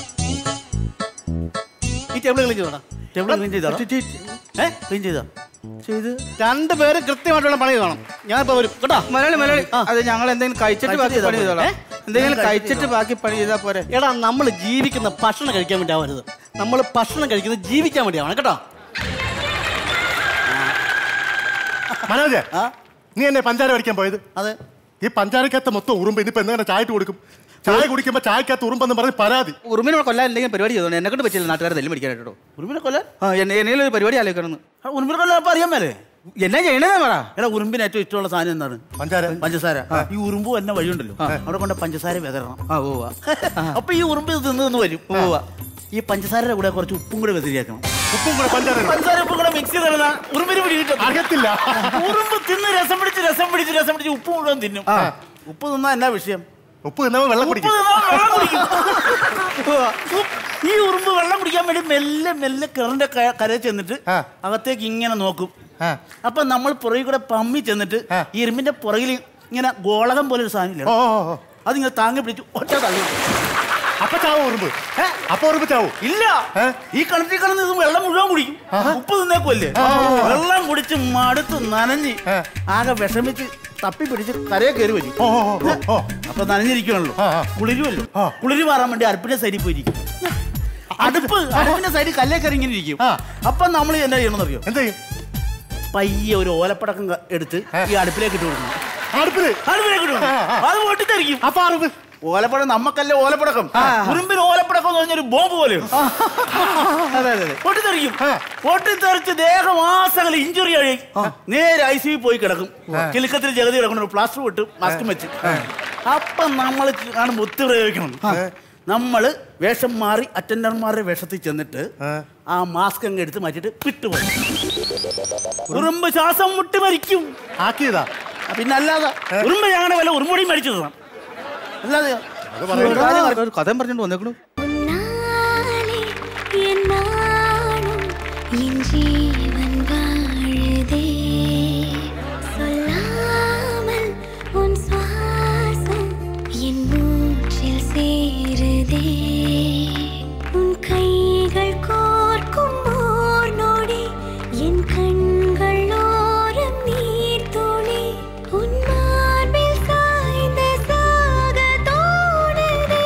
ഈ ടേബിൾ ക്ലീൻ ചെയ്തോടാ ടേബിൾ ക്ലീൻ ചെയ്തോ ഏ ക്ലീൻ ചെയ്തോ ചെയ്ത് രണ്ടുപേരും കൃത്യമായിട്ടുള്ള പണി കാണും ഞാൻ ഇപ്പൊ വരും കേട്ടോ മലയാളി മലയാളി അത് ഞങ്ങൾ എന്തെങ്കിലും കഴിച്ചിട്ട് ബാക്കി പണി ചെയ്തോളാം ഏ? എന്തെങ്കിലും കഴിച്ചിട്ട് ബാക്കി പണി ചെയ്താൽ പോരെ എടാ നമ്മൾ ജീവിക്കുന്ന ഭക്ഷണം കഴിക്കാൻ വേണ്ടി ആവരുത് നമ്മൾ ഭക്ഷണം കഴിക്കുന്നത് ജീവിക്കാൻ വേണ്ടിയാണ് കേട്ടോ മനോജ് നീ എന്നെ പഞ്ചാര മേടിക്കാൻ പോയത് അതെ ഈ പഞ്ചാരക്കകത്ത് മൊത്തം ഉറുമ്പ് ഇനിയിപ്പോ എന്താണ് ചായ ഇട്ട് കൊടുക്കും ചായ കുടിക്കുമ്പോ ചായക്കകത്ത് ഉറുമ്പെന്ന് പറഞ്ഞ് പരാതി ഉറുമിനെ കൊല്ലാൻ എന്തെങ്കിലും പരിപാടി ചെയ്തോ എന്നെ കൊണ്ട് പറ്റില്ല നാട്ടുകാരെ തല്ലി പിടിക്കാനായിട്ടോ ഉറുമിനെ കൊല്ലാൻ ആ എന്നെ എന്തെങ്കിലും ഒരു പരിപാടി ആലോചിക്കണം ഉറുമിനെ കൊല്ലാൻ അപ്പൊ അറിയാൻ മേലേ എന്നാ ചെയ്യണേ പറ എടാ ഉറുമ്പിന് ഏറ്റവും ഇഷ്ടമുള്ള സാധനം എന്താണ് പഞ്ചാര പഞ്ചസാര ഈ ഉറുമ്പ് തന്നെ വഴിയുണ്ടല്ലോ അവിടെ കൊണ്ട് പഞ്ചസാര വിതരണം അപ്പൊ ഈ ഉറുമ്പ് ഇത് തിന്ന് തിന്ന് വരും ഈ പഞ്ചസാരയുടെ കൂടെ കുറച്ച് ഉപ്പും കൂടെ വെതിരിയാക്കണം ഉപ്പും കൂടെ പഞ്ചാര പഞ്ചസാര ഉപ്പും കൂടെ മിക്സ് ചെയ്ത് ഉറുമ്പിന് പിടികിട്ടും അറിയത്തില്ല ഉറുമ്പ് തിന്ന് രസം പിടിച്ച് രസം പിടിച്ച് രസം പിടിച്ച് ഉപ്പ് മുഴുവൻ തിന്നും ഉപ്പ് തിന്നാ എന്നാ വിഷയം ഉപ്പ് തിന്നവൻ വെള്ളം ഉപ്പ് കുടിക്കും തിന്നാ വെള്ളം കുടിക്കും. ഈ ഉറുമ്പ് വെള്ളം കുടിക്കാൻ വേണ്ടി മെല്ലെ മെല്ലെ കിണറിന്റെ ക- കരയിൽ ചെന്നിട്ട് അകത്തേക്ക് ഇങ്ങനെ നോക്കും അപ്പൊ നമ്മൾ പുറകിൽ കൂടെ പമ്മി ചെന്നിട്ട് ഈ ഇരുമ്പിന്റെ പുറകിൽ ഇങ്ങനെ ഗോളകം പോലെ ഒരു സാധനം ഇല്ലേ? അതിങ്ങനെ താങ്ങി പിടിച്ച് ഒറ്റ തള്ളി അപ്പൊ ചാവും ഉറുമ്പ് അപ്പൊ ഉറുമ്പ് ചാവും ഇല്ല ഈ കിണറ്റിൽ കിടന്ന് ഇത് വെള്ളം മുഴുവൻ കുടിക്കും ഉപ്പ് തിന്നേക്കുമല്ലേ വെള്ളം കുടിച്ച് മടുത്ത് നനഞ്ഞ് ആകെ വിഷമിച്ച് തപ്പി പിടിച്ച് കരയെ കയറി വരും അപ്പൊ നനഞ്ഞിരിക്കണല്ലോ കുളിരുമല്ലോ കുളിര് മാറാൻ വേണ്ടി അടുപ്പിന്റെ സൈഡിൽ പോയിരിക്കും അടുപ്പ് അടുപ്പിന്റെ സൈഡിൽ കല്ലേ കയറി ഇങ്ങനെ ഇരിക്കും അപ്പൊ നമ്മൾ എന്നാ ചെയ്യണമെന്ന് അറിയോ എന്ത് ചെയ്യും പയ്യെ ഒരു ഓലപ്പടക്കം ക- എടുത്ത് ഈ അടുപ്പിലേക്ക് ഇട്ട് കൊടുക്കണം അടുപ്പില് അടുപ്പിലേക്ക് ഇട്ട് കൊടുക്കണം. അത് പൊട്ടിത്തെറിക്കും അപ്പൊ അറിവ് ഓലപ്പടം നമ്മക്കല്ലേ ഓലപ്പടക്കം ഉറുമ്പിന് ഓലപ്പടക്കം എന്ന് പറഞ്ഞൊരു ബോംബ് പോലെ അതെ അതെ അതെ പൊട്ടിത്തെറിക്കും പൊട്ടിത്തെറിച്ച് ദേഹമാസങ്ങൾ ഇഞ്ചുറി ആയി നേരെ ഐ സി പോയി കിടക്കും കിലുക്കത്തിൽ ജഗതി കിടക്കണം ഒരു പ്ലാസ്റ്റർ വിട്ട് മാസ്കും വെച്ച് അപ്പൊ നമ്മൾ കാണുമ്പോൾ ഒത്തു പ്രയോഗിക്കണം നമ്മള് വേഷം മാറി അറ്റൻഡർമാരുടെ വേഷത്തിൽ ചെന്നിട്ട് ആ മാസ്ക് അങ്ങ് എടുത്ത് മാറ്റിയിട്ട് വിട്ടുപോയി ഉറുമ്പ് ശ്വാസം മുട്ടി മരിക്കും ആക്കിയതാ പിന്നെ അല്ലാതെ ഉറുമ്പ് ഞങ്ങളുടെ വല്ല ഉറുമ്പൊടിയും മരിച്ചു തരണം അല്ലാതെ ഒരു കഥയും പറഞ്ഞിട്ട് വന്നേക്കണു என்னாலும் என் ஜீவன் வாழுதே சொல்லாமல் உன் சுவாசம் என் மூச்சில் சேருதே உன் கைகள் கோர்க்கும் ஓர் நொடி என் கண்கள் ஓரம் நீர் துளி உன் மார்பில் சாய்ந்த சாக தோணுதே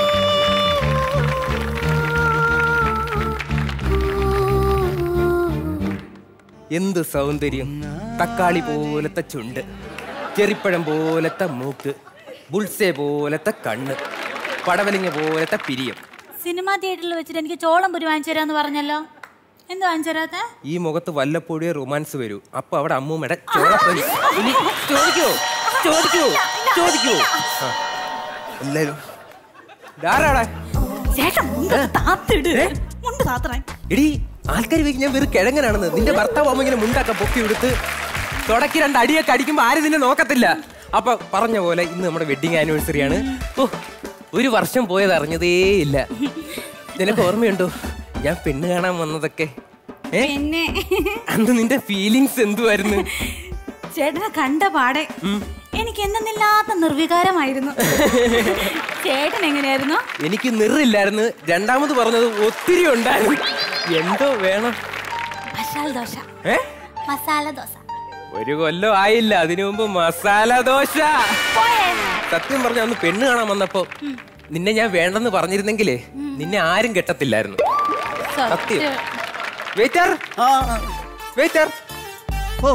എന്ത് സൗന്ദര്യം തക്കാളി പോലത്തെ ചുണ്ട് ചെറിപ്പഴം പോലത്തെ മൂക്ക് ബുൾസെ പോലത്തെ കണ്ണ് പടവലിങ്ങ പോലത്തെ പിരിയം സിനിമാ തിയേറ്ററിൽ വെച്ചിട്ട് എനിക്ക് ചോളം പുരി വാങ്ങിച്ചു തരാന്ന് പറഞ്ഞല്ലോ എന്ത് വാങ്ങിച്ചു തരാത്തെ ഈ മുഖത്ത് വല്ലപ്പോഴേ റൊമാൻസ് വരൂ അപ്പൊ അവിടെ അമ്മൂമ്മയുടെ ചോളപ്പനി ഇനി ചോദിക്കോ ചോദിക്കോ ചോദിക്കോ ആ. എല്ലാരും ധാരാളെ ചേട്ടാ മുണ്ട് താത്തിട് മുണ്ട് താത്തറേ എടി ആൾക്കാർ വെക്ക് ഞാൻ വെറും കിഴങ്ങനാണെന്ന് നിന്റെ ഭർത്താവ് അമ്മ ഇങ്ങനെ മുണ്ടാക്ക പൊക്കി എടുത്ത് തുടക്കി രണ്ട് അടിയൊക്കെ അടിക്കുമ്പോ ആരും നിന്നെ നോക്കത്തില്ല അപ്പൊ പറഞ്ഞ പോലെ ഇന്ന് നമ്മുടെ വെഡിങ് ആനിവേഴ്സറി ആണ് ഓ ഒരു വർഷം പോയത് അറിഞ്ഞതേ ഇല്ല നിനക്ക് ഓർമ്മയുണ്ടോ ഞാൻ പെണ്ണ് കാണാൻ വന്നതൊക്കെ ഏ പിന്നെ അന്ന് നിന്റെ ഫീലിങ്സ് എന്തുവായിരുന്നു ചേട്ടനെ കണ്ട പാടെ എനിക്ക് എന്തെന്നില്ലാത്ത നിർവികാരമായിരുന്നു ചേട്ടൻ എങ്ങനെയായിരുന്നു എനിക്ക് നിറില്ലായിരുന്നു രണ്ടാമത് പറഞ്ഞത് ഒത്തിരി ഉണ്ടായിരുന്നു എന്തോ വേണം മസാല ദോശ ഏ മസാല ദോശ ഒരു കൊല്ലം ആയില്ല അതിനു മുമ്പ് മസാല ദോശ സത്യം പറഞ്ഞ അന്ന് പെണ്ണ് കാണാൻ വന്നപ്പോ നിന്നെ ഞാൻ വേണ്ടെന്ന് പറഞ്ഞിരുന്നെങ്കിലേ നിന്നെ ആരും കെട്ടത്തില്ലായിരുന്നു സത്യം വെയിറ്റർ വെയിറ്റർ ഓ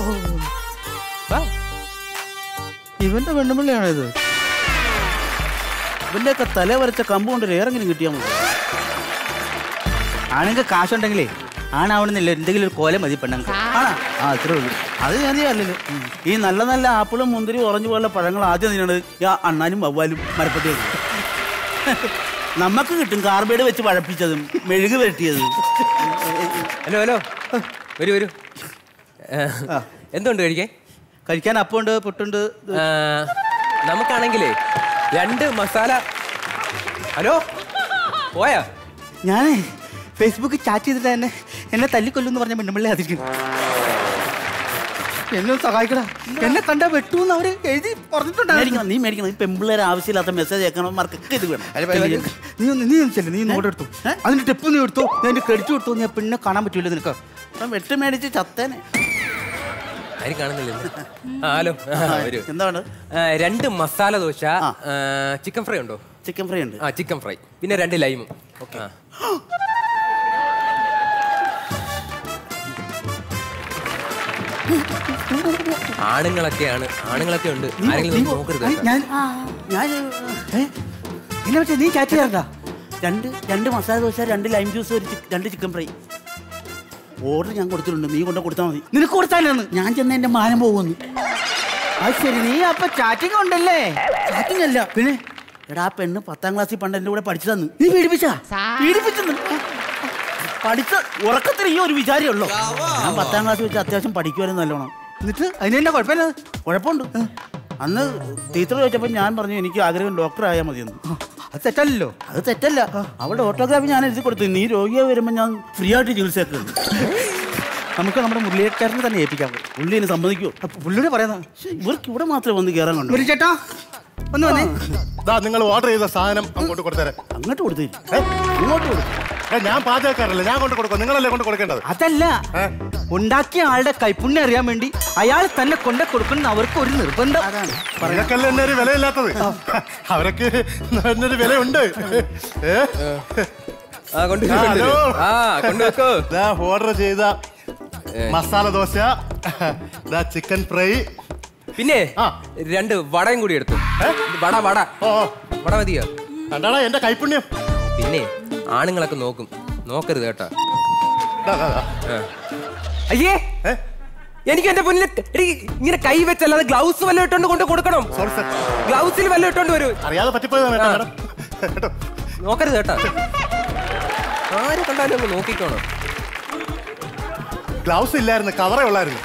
ഇവന്റെ പെണ്ണുപിള്ളിയാണോ ഇത് ഇവന്റെയൊക്കെ തല വരച്ച കമ്പ് കൊണ്ട് ഏറെങ്കിലും കിട്ടിയാൽ മതി ആണെങ്കിൽ കാശുണ്ടെങ്കിലേ ആണാവണമെന്നില്ല എന്തെങ്കിലും ഒരു കോല മതി പെണ്ണുങ്ങൾക്ക് ആണാ ആ അത്രേ ഉള്ളൂ അത് ഞാൻ അല്ലല്ലോ ഈ നല്ല നല്ല ആപ്പിളും മുന്തിരി ഓറഞ്ച് പോലുള്ള പഴങ്ങൾ ആദ്യം തിന്നണത് ഈ അണ്ണാനും വവ്വാലും മരപ്പട്ടിയും നമുക്ക് കിട്ടും കാർബൈഡ് വെച്ച് പഴപ്പിച്ചതും മെഴുക് വെട്ടിയതും ഹലോ ഹലോ വരൂ വരൂ എന്തുണ്ട് കഴിക്കാൻ കഴിക്കാൻ അപ്പമുണ്ട് പുട്ടുണ്ട് ആ, നമുക്കാണെങ്കിലേ രണ്ട് മസാല ഹലോ പോയാ ഞാനേ ഫേസ്ബുക്കിൽ ചാറ്റ് ചെയ്തിട്ട് എന്നെ എന്നെ തല്ലിക്കൊല്ലുമെന്ന് പറഞ്ഞ പെണ്ണുമ്പിള്ളി അതിരിക്കുന്നു എന്നെ ഒന്ന് സഹായിക്കടാ എന്നെ കണ്ടാ വെട്ടൂന്ന് അവര് എഴുതി പറഞ്ഞിട്ടുണ്ടായിരുന്നു നീ മേടിക്കണം ഈ പെമ്പിള്ളേരെ ആവശ്യമില്ലാത്ത മെസ്സേജ് അയക്കണമാർക്ക് ഇത് വേണം നീ ഒന്ന് നീ ഒന്ന് ചെല്ലു നീ നോട്ട് എടുത്തു അതിന്റെ ടെപ്പ് നീ എടുത്തു ഞാൻ എന്റെ ക്രെഡിറ്റ് കൊടുത്തു ഞാൻ പിന്നെ കാണാൻ പറ്റൂല നിനക്ക് അപ്പം വെട്ട് മേടിച്ച് ചത്തേനെ ആരും കാണുന്നില്ല ആ ഹലോ ആ, വരൂ എന്താണ് ആ, രണ്ട് മസാല ദോശ ചിക്കൻ ഫ്രൈ ഉണ്ടോ ചിക്കൻ ഫ്രൈ ഉണ്ട് ആ ചിക്കൻ ഫ്രൈ പിന്നെ രണ്ട് ലൈമും ഓക്കെ ആണുങ്ങളൊക്കെയാണ് ആണുങ്ങളൊക്കെ ഉണ്ട് ആരെങ്കിലും ഒന്ന് നോക്കരുത് കേട്ടോ. ഞാൻ ഞാൻ ഏ? എന്നെ പറ്റി നീ ചാറ്റ് ചെയ്യാറുണ്ടാ രണ്ട് രണ്ട് മസാല ദോശ രണ്ട് ലൈം ജ്യൂസ് ഒരു ചിക്ക്- രണ്ട് ചിക്കൻ ഫ്രൈ ഓർഡർ ഞാൻ കൊടുത്തിട്ടുണ്ട് നീ കൊണ്ട് കൊടുത്താൽ മതി നിനക്ക് കൊടുത്താലെന്ന് ഞാൻ ചെന്ന് എന്റെ മാനം പോകുന്നു അത് ശരി നീ അപ്പൊ ചാറ്റിംഗ് ഉണ്ടല്ലേ ചാറ്റിംഗ് അല്ല പിന്നെ എടാ ആ പെണ്ണ് പത്താം ക്ലാസ്സിൽ പണ്ട് എന്റെ കൂടെ പഠിച്ചതെന്ന് നീ പീഡിപ്പിച്ചാ പീഡിപ്പിച്ചെന്ന് പഠിച്ച ഉറക്കത്തിൽ ഈ ഒരു വിചാരമേ ഉള്ളൂ ഞാൻ പത്താം ക്ലാസ് വെച്ച് അത്യാവശ്യം പഠിക്കുമായിരുന്നു നല്ലോണം എന്നിട്ട് അതിന് തന്നെ കുഴപ്പമില്ല കുഴപ്പമുണ്ട് അന്ന് ടീച്ചർ ചോദിച്ചപ്പോൾ ഞാൻ പറഞ്ഞു എനിക്ക് ആഗ്രഹം ഡോക്ടർ ആയാൽ മതിയെന്ന് അത് തെറ്റല്ലല്ലോ അത് തെറ്റല്ല അവളുടെ ഓട്ടോഗ്രാഫി ഞാൻ എഴുതി കൊടുത്തു നീ രോഗിയെ വരുമ്പോൾ ഞാൻ ഫ്രീ ആയിട്ട് ചികിത്സയൊക്കെയുണ്ട് നമുക്ക് നമ്മുടെ മുരളിയേക്കാരനെ തന്നെ ഏൽപ്പിക്കാം പുള്ളി എന്നെ സമ്മതിക്കുമോ പുള്ളിയുടെ പറയുന്നത് ഇവർക്ക് ഇവിടെ മാത്രമേ വന്ന് കയറാൻ കണ്ടു ഒരു ചേട്ടാ ഒന്ന് വന്നേ ദാ നിങ്ങൾ ഓർഡർ ചെയ്ത സാധനം അങ്ങോട്ട് കൊടുത്തേരെ അങ്ങോട്ട് കൊടുത്തില്ല ഇങ്ങോട്ട് കൊടുത്തു ഞാൻ പാചകക്കാരല്ല ഞാൻ കൊണ്ട് കൊടുക്കും നിങ്ങളല്ലേ കൊണ്ട് കൊടുക്കേണ്ടത് അതല്ല ഉണ്ടാക്കിയ ആളുടെ കൈപ്പുണ്യം അറിയാൻ വേണ്ടി അയാൾ തന്നെ കൊണ്ട കൊടുക്കുന്ന അവർക്ക് ഒരു നിർബന്ധം അതാണ് നിങ്ങൾക്കല്ലേ എന്നെ ഒരു വിലയില്ലാത്തത് അവരൊക്കെ എന്നൊരു വിലയുണ്ട് ഏ? ആ കൊണ്ടുവരൂ, ആ, ഹലോ. കൊണ്ടുവരൂ. ആ, കൊണ്ടുവെക്കോ. ദാ ഓർഡർ ചെയ്ത മസാല ദോശ ദാ ചിക്കൻ ഫ്രൈ പിന്നെ രണ്ട് വടയും കൂടി എടുത്തു വട വട വട മതിയോ കണ്ടാടാ എന്റെ കൈപ്പുണ്യം പിന്നെ ആണുങ്ങളൊക്കെ നോക്കും നോക്കരുത് കേട്ടോ ദാ, ദാ, ദാ. ആ. അയ്യേ എനിക്ക് എന്റെ മുന്നിൽ എടി, ഇങ്ങനെ കൈ വെച്ചല്ലാതെ ഗ്ലൗസ് വല്ലതും ഇട്ടോണ്ട് കൊണ്ട് കൊടുക്കണം ഗ്ലൗസിൽ വല്ലതും ഇട്ടോണ്ട് വരൂ അറിയാതെ പറ്റിപ്പോയതാണ് കേട്ടോ, ആ. നോക്കരുത് കേട്ടോ ആര് കണ്ടാലും ഒന്ന് നോക്കിക്കോണം ഗ്ലൗസ് ഇല്ലായിരുന്നു കവറേ ഉള്ളായിരുന്നു